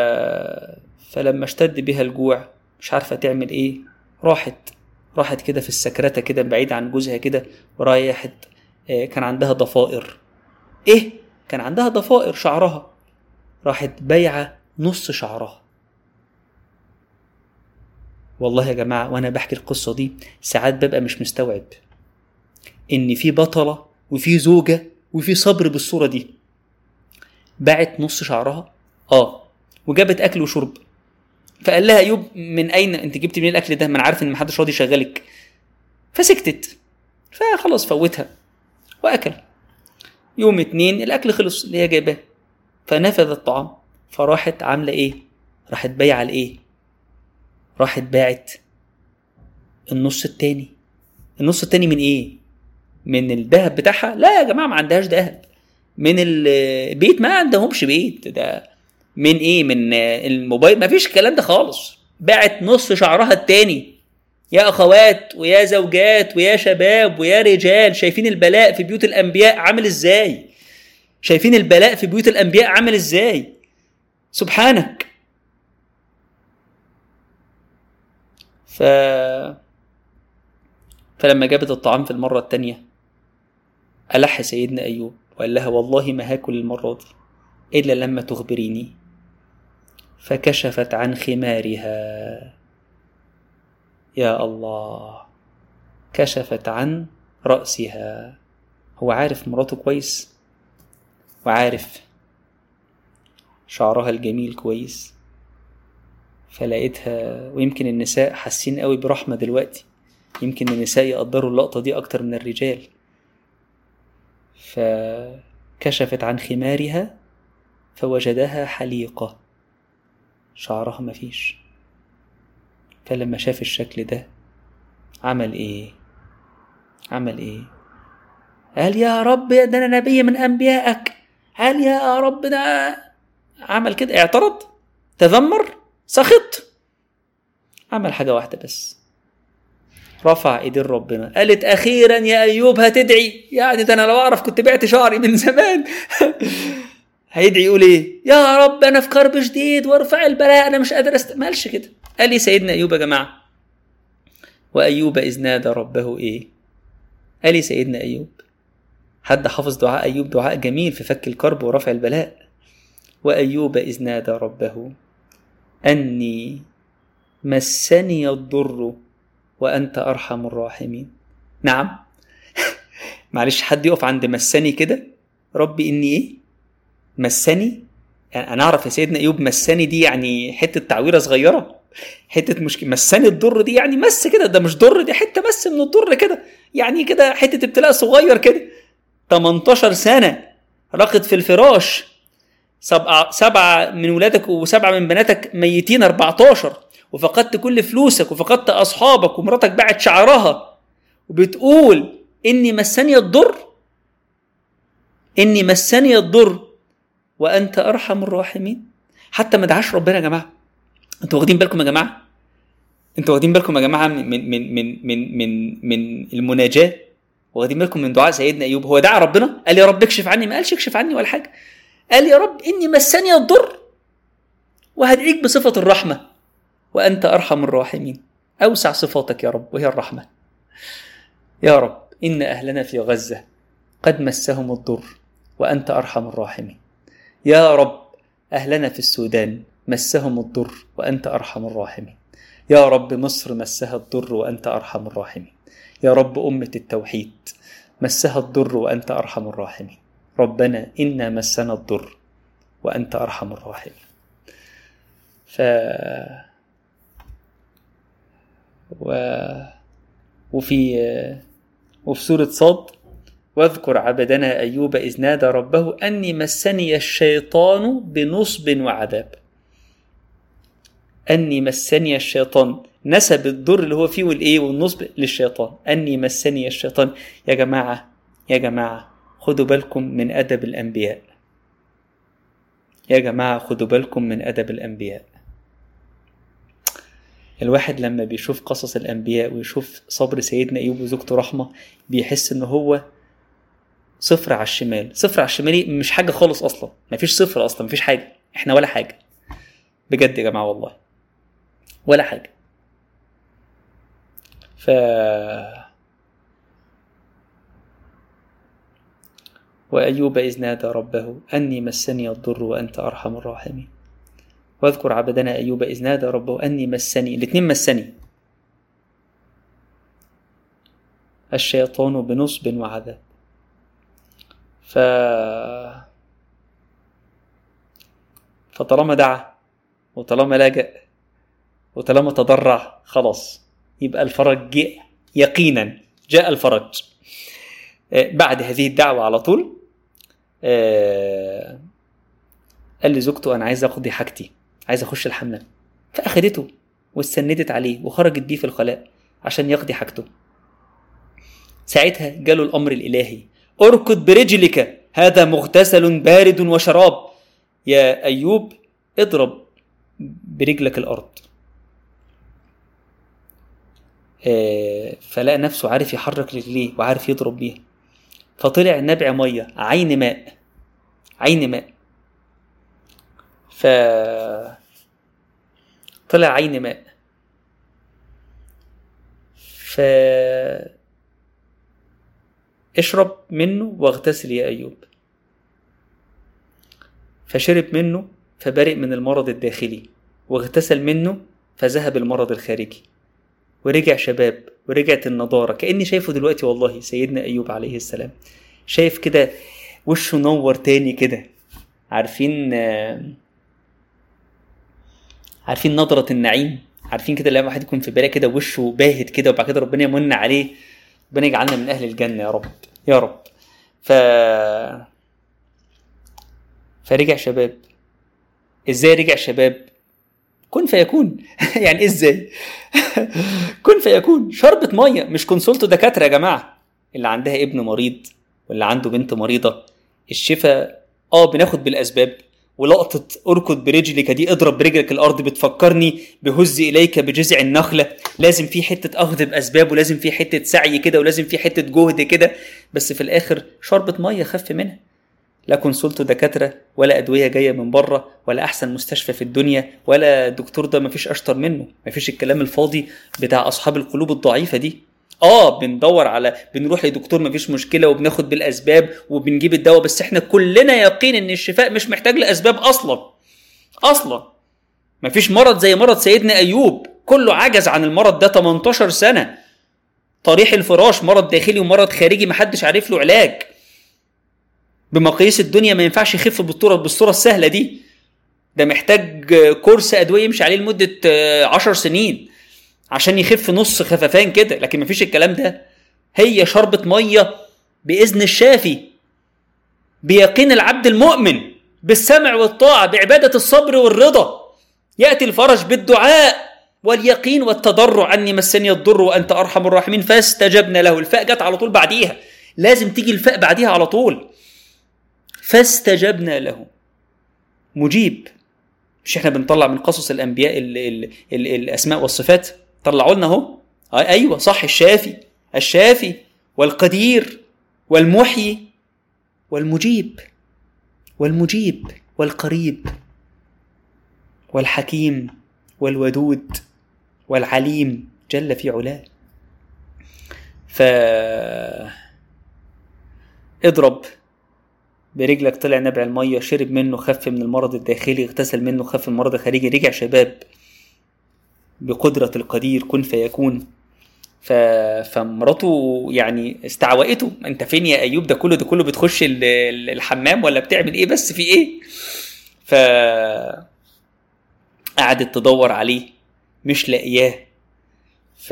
فلما اشتد بها الجوع مش عارفه تعمل ايه راحت راحت كده في السكرته كده بعيد عن جوزها كده ورايحت كان عندها ضفائر ايه كان عندها ضفائر شعرها راحت بايعه نص شعرها والله يا جماعة وأنا بحكي القصة دي ساعات ببقى مش مستوعب إن في بطلة وفي زوجة وفي صبر بالصورة دي باعت نص شعرها اه وجابت أكل وشرب فقال لها أيوب من أين أنت جبت منين الأكل ده؟ ما أنا عارف إن محدش راضي يشغلك فسكتت فخلاص فوتها وأكل يوم اتنين الأكل خلص اللي هي جايباه فنفذ الطعام فراحت عاملة إيه؟ راحت بايعة الإيه؟ راحت باعت النص التاني النص التاني من ايه من الذهب بتاعها لا يا جماعه ما عندهاش ذهب من البيت ما عندهمش بيت ده من ايه من الموبايل ما فيش الكلام ده خالص باعت نص شعرها التاني يا اخوات ويا زوجات ويا شباب ويا رجال شايفين البلاء في بيوت الانبياء عامل ازاي شايفين البلاء في بيوت الانبياء عامل ازاي سبحانك ف فلما جابت الطعام في المرة التانية ألح سيدنا أيوب وقال لها والله ما هاكل المرة دي إلا لما تخبريني فكشفت عن خمارها يا الله كشفت عن رأسها هو عارف مراته كويس وعارف شعرها الجميل كويس فلقيتها ويمكن النساء حاسين قوي برحمة دلوقتي يمكن النساء يقدروا اللقطة دي أكتر من الرجال فكشفت عن خمارها فوجدها حليقة شعرها مفيش فلما شاف الشكل ده عمل ايه عمل ايه قال يا رب ده انا نبي من انبيائك قال يا رب ده عمل كده اعترض تذمر سخط عمل حاجة واحدة بس رفع ايدين ربنا قالت اخيرا يا ايوب هتدعي يعني ده انا لو اعرف كنت بعت شعري من زمان هيدعي يقول ايه يا رب انا في كرب شديد وارفع البلاء انا مش قادر است... ما قالش كده قال لي سيدنا ايوب يا جماعه وايوب اذ نادى ربه ايه قال لي سيدنا ايوب حد حافظ دعاء ايوب دعاء جميل في فك الكرب ورفع البلاء وايوب اذ نادى ربه اني مسني الضر وانت ارحم الراحمين نعم معلش حد يقف عند مسني كده ربي اني ايه مسني يعني انا اعرف يا سيدنا ايوب مسني دي يعني حته تعويره صغيره حته مشكله مسني الضر دي يعني مس كده ده مش ضر دي حته مس من الضر كده يعني كده حته ابتلاء صغير كده 18 سنه رقد في الفراش سبعة, سبعة من ولادك وسبعة من بناتك ميتين 14 وفقدت كل فلوسك وفقدت أصحابك ومراتك باعت شعرها وبتقول إني مسني الضر إني مسني الضر وأنت أرحم الراحمين حتى ما دعاش ربنا يا جماعة أنتوا واخدين بالكم يا جماعة أنتوا واخدين بالكم يا جماعة من من من من من من, من المناجاة واخدين بالكم من دعاء سيدنا أيوب هو دعا ربنا قال يا رب اكشف عني ما قالش اكشف عني ولا حاجة قال يا رب إني مسني الضر وهدعيك بصفة الرحمة وأنت أرحم الراحمين أوسع صفاتك يا رب وهي الرحمة يا رب إن أهلنا في غزة قد مسهم الضر وأنت أرحم الراحمين يا رب أهلنا في السودان مسهم الضر وأنت أرحم الراحمين يا رب مصر مسها الضر وأنت أرحم الراحمين يا رب أمة التوحيد مسها الضر وأنت أرحم الراحمين ربنا إنا مسنا الضر وأنت أرحم الراحمين ف و... وفي وفي سورة صاد واذكر عبدنا أيوب إذ نادى ربه أني مسني الشيطان بنصب وعذاب أني مسني الشيطان نسب الضر اللي هو فيه والإيه والنصب للشيطان أني مسني الشيطان يا جماعة يا جماعة خدوا بالكم من أدب الأنبياء يا جماعة خدوا بالكم من أدب الأنبياء الواحد لما بيشوف قصص الأنبياء ويشوف صبر سيدنا أيوب وزوجته رحمة بيحس إن هو صفر على الشمال صفر على الشمال مش حاجة خالص أصلا مفيش صفر أصلا مفيش حاجة إحنا ولا حاجة بجد يا جماعة والله ولا حاجة ف وأيوب إذ نادى ربه أني مسني الضر وأنت أرحم الراحمين واذكر عبدنا أيوب إذ نادى ربه أني مسني الاتنين مسني الشيطان بنصب وعذاب ف فطالما دعا وطالما لجأ وطالما تضرع خلاص يبقى الفرج جاء يقينا جاء الفرج آه، بعد هذه الدعوة على طول آه، قال لزوجته أنا عايز أقضي حاجتي عايز أخش الحمام فأخدته واستندت عليه وخرجت بيه في الخلاء عشان يقضي حاجته ساعتها جاله الأمر الإلهي اركض برجلك هذا مغتسل بارد وشراب يا أيوب اضرب برجلك الأرض آه، فلقى نفسه عارف يحرك رجليه وعارف يضرب بيها فطلع نبع ميه عين ماء عين ماء ف طلع عين ماء ف اشرب منه واغتسل يا أيوب فشرب منه فبرئ من المرض الداخلي واغتسل منه فذهب المرض الخارجي ورجع شباب ورجعت النضارة كأني شايفه دلوقتي والله سيدنا أيوب عليه السلام شايف كده وشه نور تاني كده عارفين عارفين نظرة النعيم عارفين كده لما واحد يكون في بالاه كده وشه باهت كده وبعد كده ربنا يمن عليه ربنا يجعلنا من أهل الجنة يا رب يا رب ف فرجع شباب ازاي رجع شباب كن فيكون يعني إيه ازاي كن فيكون شربة ميه مش كونسولت دكاتره يا جماعه اللي عندها ابن مريض واللي عنده بنت مريضه الشفاء اه بناخد بالاسباب ولقطة اركض برجلك دي اضرب برجلك الارض بتفكرني بهز اليك بجذع النخلة لازم في حتة اخذ باسباب ولازم في حتة سعي كده ولازم في حتة جهد كده بس في الاخر شربة مية خف منها لا كونسولت دكاترة ولا أدوية جاية من بره ولا أحسن مستشفى في الدنيا ولا دكتور ده مفيش أشطر منه مفيش الكلام الفاضي بتاع أصحاب القلوب الضعيفة دي اه بندور على بنروح لدكتور مفيش مشكله وبناخد بالاسباب وبنجيب الدواء بس احنا كلنا يقين ان الشفاء مش محتاج لاسباب اصلا اصلا مفيش مرض زي مرض سيدنا ايوب كله عجز عن المرض ده 18 سنه طريح الفراش مرض داخلي ومرض خارجي محدش عارف له علاج بمقاييس الدنيا ما ينفعش يخف بالصوره بالصوره السهله دي ده محتاج كورس ادويه يمشي عليه لمده عشر سنين عشان يخف نص خففان كده لكن مفيش الكلام ده هي شربة مية بإذن الشافي بيقين العبد المؤمن بالسمع والطاعة بعبادة الصبر والرضا يأتي الفرج بالدعاء واليقين والتضرع أني مسني الضر وأنت أرحم الراحمين فاستجبنا له الفاء جت على طول بعديها لازم تيجي الفاء بعديها على طول فاستجبنا له مجيب مش احنا بنطلع من قصص الانبياء ال ال ال الاسماء والصفات طلعوا لنا اهو آه ايوه صح الشافي الشافي والقدير والمحيي والمجيب والمجيب والقريب والحكيم والودود والعليم جل في علاه ف اضرب برجلك طلع نبع المية شرب منه خف من المرض الداخلي اغتسل منه خف من المرض الخارجي رجع شباب بقدرة القدير كن فيكون ف... فمراته يعني استعوقته انت فين يا ايوب ده كله ده كله بتخش الحمام ولا بتعمل ايه بس في ايه ف قعدت تدور عليه مش لاقياه ف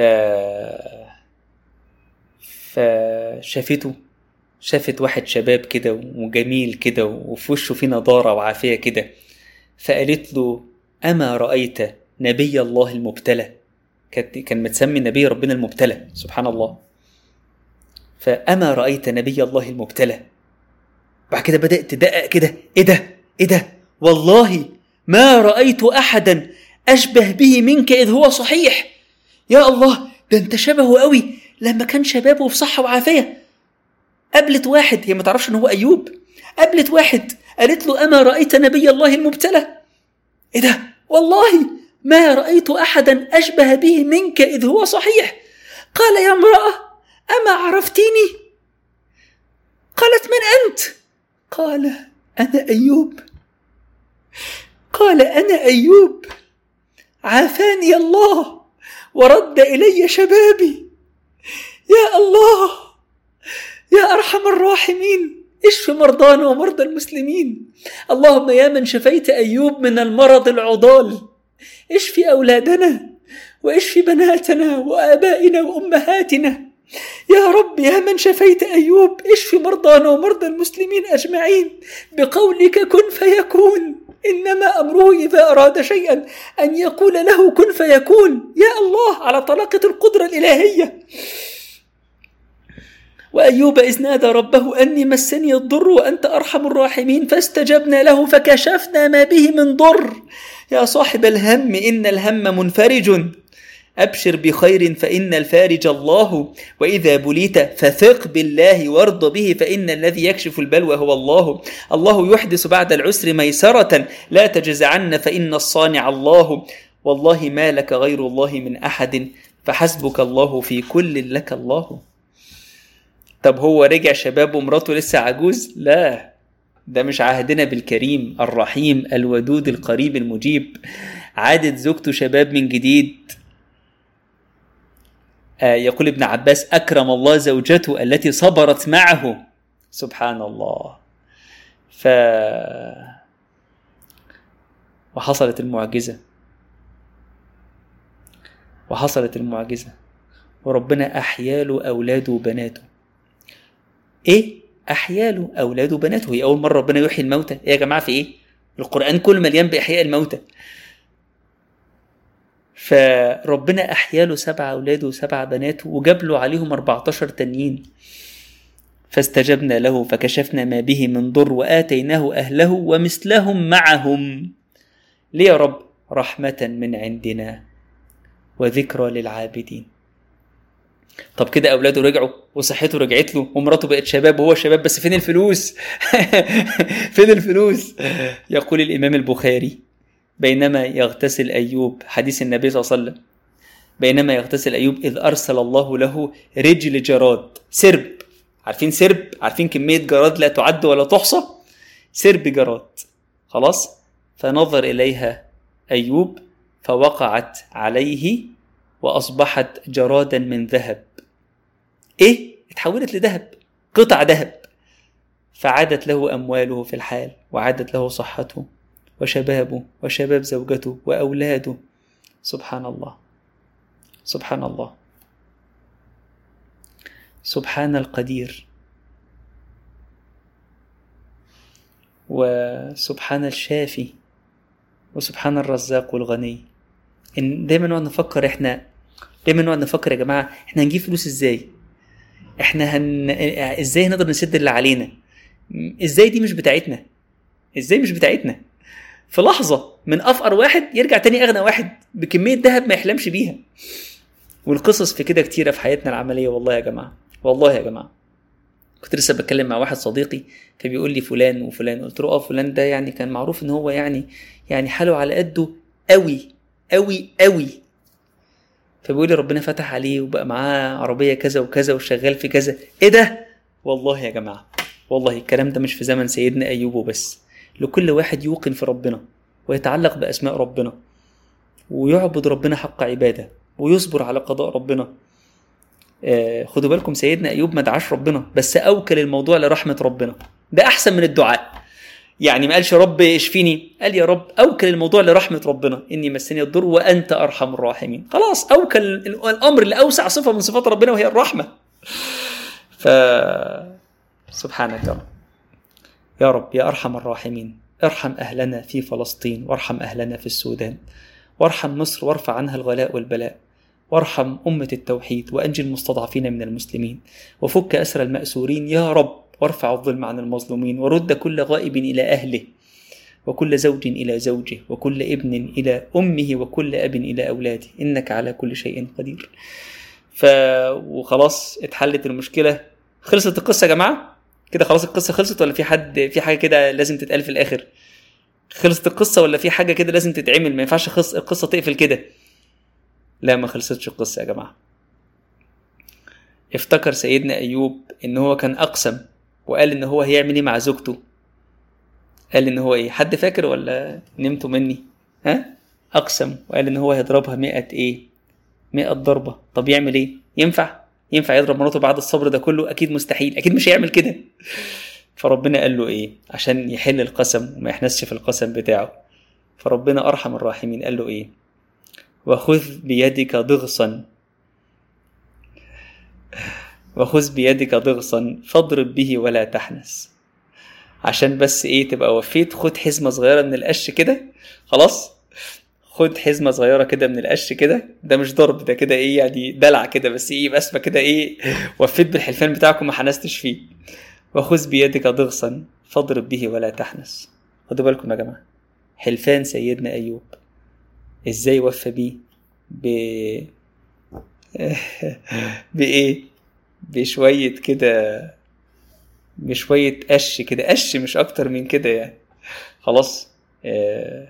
فشافته شافت واحد شباب كده وجميل كده وفي وشه فيه نضارة وعافية كده فقالت له أما رأيت نبي الله المبتلى كان متسمي نبي ربنا المبتلى سبحان الله فأما رأيت نبي الله المبتلى بعد كده بدأت تدقق كده إيه ده إيه ده والله ما رأيت أحدا أشبه به منك إذ هو صحيح يا الله ده أنت شبهه قوي لما كان شبابه في صحة وعافية قابلت واحد هي ما تعرفش ان هو ايوب قابلت واحد قالت له اما رايت نبي الله المبتلى ايه ده والله ما رايت احدا اشبه به منك اذ هو صحيح قال يا امراه اما عرفتيني قالت من انت قال انا ايوب قال انا ايوب عافاني الله ورد الي شبابي يا الله يا ارحم الراحمين اشف مرضانا ومرضى المسلمين اللهم يا من شفيت ايوب من المرض العضال اشفي اولادنا واشفي بناتنا وابائنا وامهاتنا يا رب يا من شفيت ايوب اشف مرضانا ومرضى المسلمين اجمعين بقولك كن فيكون انما امره اذا اراد شيئا ان يقول له كن فيكون يا الله على طلاقه القدره الالهيه وايوب اذ نادى ربه اني مسني الضر وانت ارحم الراحمين فاستجبنا له فكشفنا ما به من ضر يا صاحب الهم ان الهم منفرج أبشر بخير فإن الفارج الله وإذا بليت فثق بالله وارض به فإن الذي يكشف البلوى هو الله الله يحدث بعد العسر ميسرة لا تجزعن فإن الصانع الله والله ما لك غير الله من أحد فحسبك الله في كل لك الله طب هو رجع شباب ومراته لسه عجوز لا ده مش عهدنا بالكريم الرحيم الودود القريب المجيب عادت زوجته شباب من جديد يقول ابن عباس أكرم الله زوجته التي صبرت معه سبحان الله ف وحصلت المعجزة وحصلت المعجزة وربنا أحياله أولاده وبناته إيه؟ أحياله أولاده وبناته هي أول مرة ربنا يحيي الموتى إيه يا جماعة في إيه؟ القرآن كله مليان بإحياء الموتى فربنا أحيا له سبع أولاده وسبع بناته وجاب له عليهم 14 تانيين فاستجبنا له فكشفنا ما به من ضر وآتيناه أهله ومثلهم معهم ليه يا رب رحمة من عندنا وذكرى للعابدين طب كده أولاده رجعوا وصحته رجعت له ومراته بقت شباب وهو شباب بس فين الفلوس فين الفلوس يقول الإمام البخاري بينما يغتسل أيوب حديث النبي صلى الله عليه وسلم بينما يغتسل أيوب إذ أرسل الله له رجل جراد سرب عارفين سرب عارفين كمية جراد لا تعد ولا تحصى سرب جراد خلاص فنظر إليها أيوب فوقعت عليه وأصبحت جرادا من ذهب إيه؟ اتحولت لذهب قطع ذهب فعادت له أمواله في الحال وعادت له صحته وشبابه وشباب زوجته وأولاده سبحان الله سبحان الله سبحان القدير وسبحان الشافي وسبحان الرزاق والغني ان دايما نقعد نفكر احنا دايما نقعد نفكر يا جماعه احنا هنجيب فلوس ازاي احنا هن... ازاي هنقدر نسد اللي علينا ازاي دي مش بتاعتنا ازاي مش بتاعتنا في لحظة من أفقر واحد يرجع تاني أغنى واحد بكمية ذهب ما يحلمش بيها والقصص في كده كتيرة في حياتنا العملية والله يا جماعة والله يا جماعة كنت لسه بتكلم مع واحد صديقي فبيقول لي فلان وفلان قلت له اه فلان ده يعني كان معروف ان هو يعني يعني حاله على قده قوي قوي قوي فبيقول لي ربنا فتح عليه وبقى معاه عربية كذا وكذا وشغال في كذا ايه ده والله يا جماعة والله الكلام ده مش في زمن سيدنا أيوب وبس لكل واحد يوقن في ربنا ويتعلق بأسماء ربنا ويعبد ربنا حق عبادة ويصبر على قضاء ربنا آه خدوا بالكم سيدنا أيوب ما دعاش ربنا بس أوكل الموضوع لرحمة ربنا ده أحسن من الدعاء يعني ما قالش رب اشفيني قال يا رب أوكل الموضوع لرحمة ربنا إني مسني الضر وأنت أرحم الراحمين خلاص أوكل الأمر لأوسع صفة من صفات ربنا وهي الرحمة ف سبحانك يا رب يا رب يا أرحم الراحمين ارحم أهلنا في فلسطين وارحم أهلنا في السودان وارحم مصر وارفع عنها الغلاء والبلاء وارحم أمة التوحيد وأنجي المستضعفين من المسلمين وفك أسر المأسورين يا رب وارفع الظلم عن المظلومين ورد كل غائب إلى أهله وكل زوج إلى زوجه وكل ابن إلى أمه وكل أب إلى أولاده إنك على كل شيء قدير ف وخلاص اتحلت المشكلة خلصت القصة يا جماعة كده خلاص القصة خلصت ولا في حد في حاجة كده لازم تتقال في الآخر خلصت القصة ولا في حاجة كده لازم تتعمل ما ينفعش خص... القصة تقفل كده لا ما خلصتش القصة يا جماعة افتكر سيدنا أيوب إن هو كان أقسم وقال إن هو هيعمل إيه مع زوجته قال إن هو إيه حد فاكر ولا نمتوا مني ها أقسم وقال إن هو هيضربها مئة إيه مئة ضربة طب يعمل إيه ينفع ينفع يضرب مراته بعد الصبر ده كله اكيد مستحيل اكيد مش هيعمل كده فربنا قال له ايه عشان يحل القسم وما يحنسش في القسم بتاعه فربنا ارحم الراحمين قال له ايه وخذ بيدك ضغصا وخذ بيدك ضغصا فاضرب به ولا تحنس عشان بس ايه تبقى وفيت خد حزمه صغيره من القش كده خلاص خد حزمه صغيره كده من القش كده ده مش ضرب ده كده ايه يعني دلع كده بس ايه بس كده ايه وفيت بالحلفان بتاعكم ما حنستش فيه وخذ بيدك ضغصا فاضرب به ولا تحنس خدوا بالكم يا جماعه حلفان سيدنا ايوب ازاي وفى بيه ب بايه بشويه كده بشويه قش كده قش مش اكتر من كده يعني خلاص آه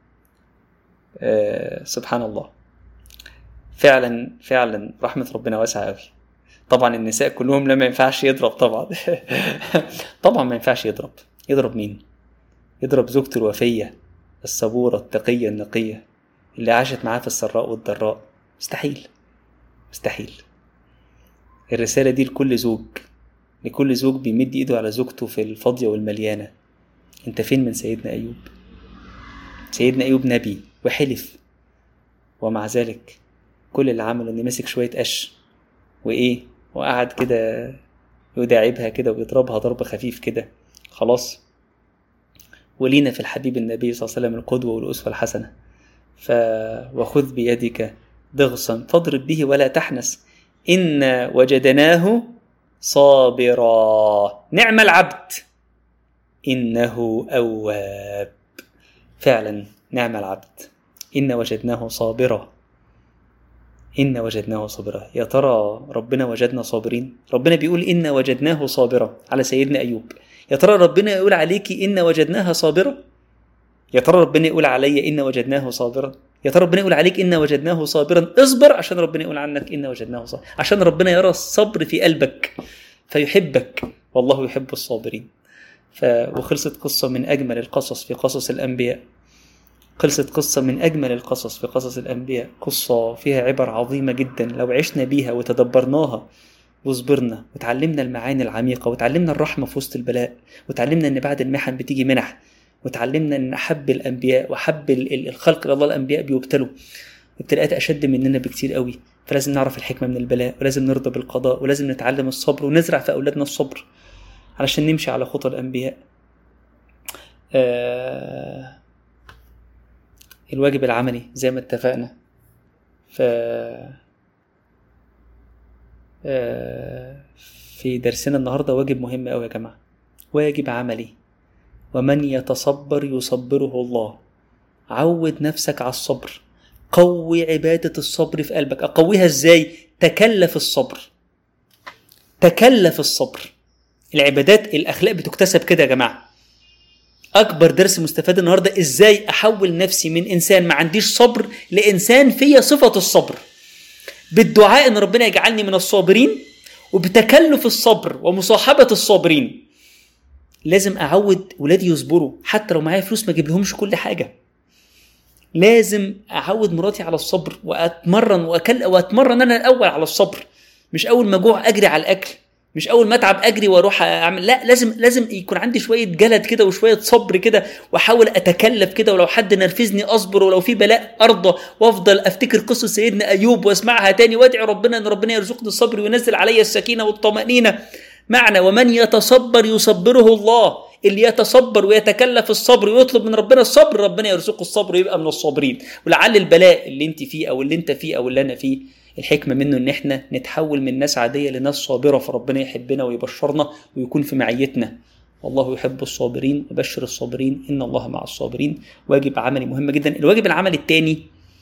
آه سبحان الله فعلا فعلا رحمة ربنا واسعة أوي طبعا النساء كلهم لا ما ينفعش يضرب طبعا طبعا ما ينفعش يضرب يضرب مين يضرب زوجته الوفية الصبورة التقية النقية اللي عاشت معاه في السراء والضراء مستحيل مستحيل الرسالة دي لكل زوج لكل زوج بيمد ايده على زوجته في الفاضية والمليانة انت فين من سيدنا ايوب سيدنا ايوب نبي وحلف ومع ذلك كل اللي عمله انه مسك شوية قش وايه وقعد كده يداعبها كده ويضربها ضرب خفيف كده خلاص ولينا في الحبيب النبي صلى الله عليه وسلم القدوة والأسوة الحسنة ف وخذ بيدك ضغصا فاضرب به ولا تحنس إنا وجدناه صابرا نعم العبد إنه أواب فعلا نعم العبد إن وجدناه صابرا إن وجدناه صابرا يا ترى ربنا وجدنا صابرين ربنا بيقول إن وجدناه صابرا على سيدنا أيوب يا ترى ربنا يقول عليكي إن وجدناها صابرة يا ترى ربنا يقول عليا إن وجدناه صابرا يا ترى ربنا يقول عليك إن وجدناه صابرا اصبر عشان ربنا يقول عنك إن وجدناه صابرا عشان ربنا يرى الصبر في قلبك فيحبك والله يحب الصابرين ف... وخلصت قصة من أجمل القصص في قصص الأنبياء خلصت قصة من أجمل القصص في قصص الأنبياء قصة فيها عبر عظيمة جدا لو عشنا بيها وتدبرناها وصبرنا وتعلمنا المعاني العميقة وتعلمنا الرحمة في وسط البلاء وتعلمنا إن بعد المحن بتيجي منح وتعلمنا إن أحب الأنبياء وأحب الخلق إلى الله الأنبياء بيبتلوا ابتلاءات أشد مننا بكتير قوي فلازم نعرف الحكمة من البلاء ولازم نرضى بالقضاء ولازم نتعلم الصبر ونزرع في أولادنا الصبر علشان نمشي على خطى الأنبياء آه الواجب العملي زي ما اتفقنا ف في درسنا النهارده واجب مهم قوي يا جماعه واجب عملي ومن يتصبر يصبره الله عود نفسك على الصبر قوي عبادة الصبر في قلبك أقويها إزاي تكلف الصبر تكلف الصبر العبادات الأخلاق بتكتسب كده يا جماعة اكبر درس مستفاد النهارده ازاي احول نفسي من انسان ما عنديش صبر لانسان فيا صفه الصبر بالدعاء ان ربنا يجعلني من الصابرين وبتكلف الصبر ومصاحبه الصابرين لازم اعود ولادي يصبروا حتى لو معايا فلوس ما اجيب لهمش كل حاجه لازم اعود مراتي على الصبر واتمرن واكل واتمرن انا الاول على الصبر مش اول ما اجوع اجري على الاكل مش اول ما اتعب اجري واروح اعمل لا لازم لازم يكون عندي شويه جلد كده وشويه صبر كده واحاول اتكلف كده ولو حد نرفزني اصبر ولو في بلاء ارضى وافضل افتكر قصه سيدنا ايوب واسمعها تاني وادعي ربنا ان ربنا يرزقني الصبر وينزل علي السكينه والطمانينه معنى ومن يتصبر يصبره الله اللي يتصبر ويتكلف الصبر ويطلب من ربنا الصبر ربنا يرزقه الصبر ويبقى من الصابرين ولعل البلاء اللي انت فيه او اللي انت فيه او اللي انا فيه الحكمه منه ان احنا نتحول من ناس عاديه لناس صابره فربنا يحبنا ويبشرنا ويكون في معيتنا والله يحب الصابرين وبشر الصابرين ان الله مع الصابرين واجب عملي مهم جدا الواجب العملي الثاني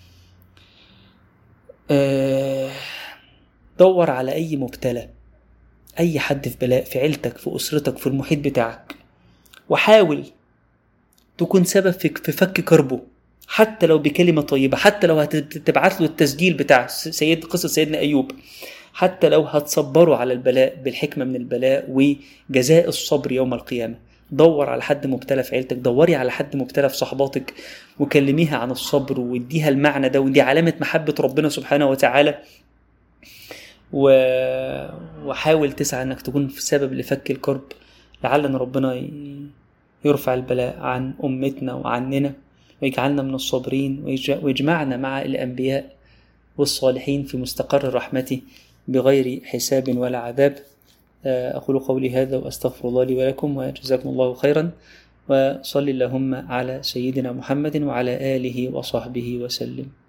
آه دور على اي مبتلى اي حد في بلاء في عيلتك في اسرتك في المحيط بتاعك وحاول تكون سبب في فك كربه حتى لو بكلمه طيبه حتى لو هتبعت له التسجيل بتاع سيد قصه سيدنا ايوب حتى لو هتصبروا على البلاء بالحكمه من البلاء وجزاء الصبر يوم القيامه دور على حد مبتلى في عيلتك دوري على حد مبتلى في صحباتك وكلميها عن الصبر واديها المعنى ده ودي علامه محبه ربنا سبحانه وتعالى و... وحاول تسعى انك تكون في سبب لفك الكرب لعل ان ربنا ي... يرفع البلاء عن امتنا وعننا ويجعلنا من الصابرين ويج... ويجمعنا مع الانبياء والصالحين في مستقر رحمته بغير حساب ولا عذاب أقول قولي هذا وأستغفر الله لي ولكم وجزاكم الله خيرا وصل اللهم على سيدنا محمد وعلى آله وصحبه وسلم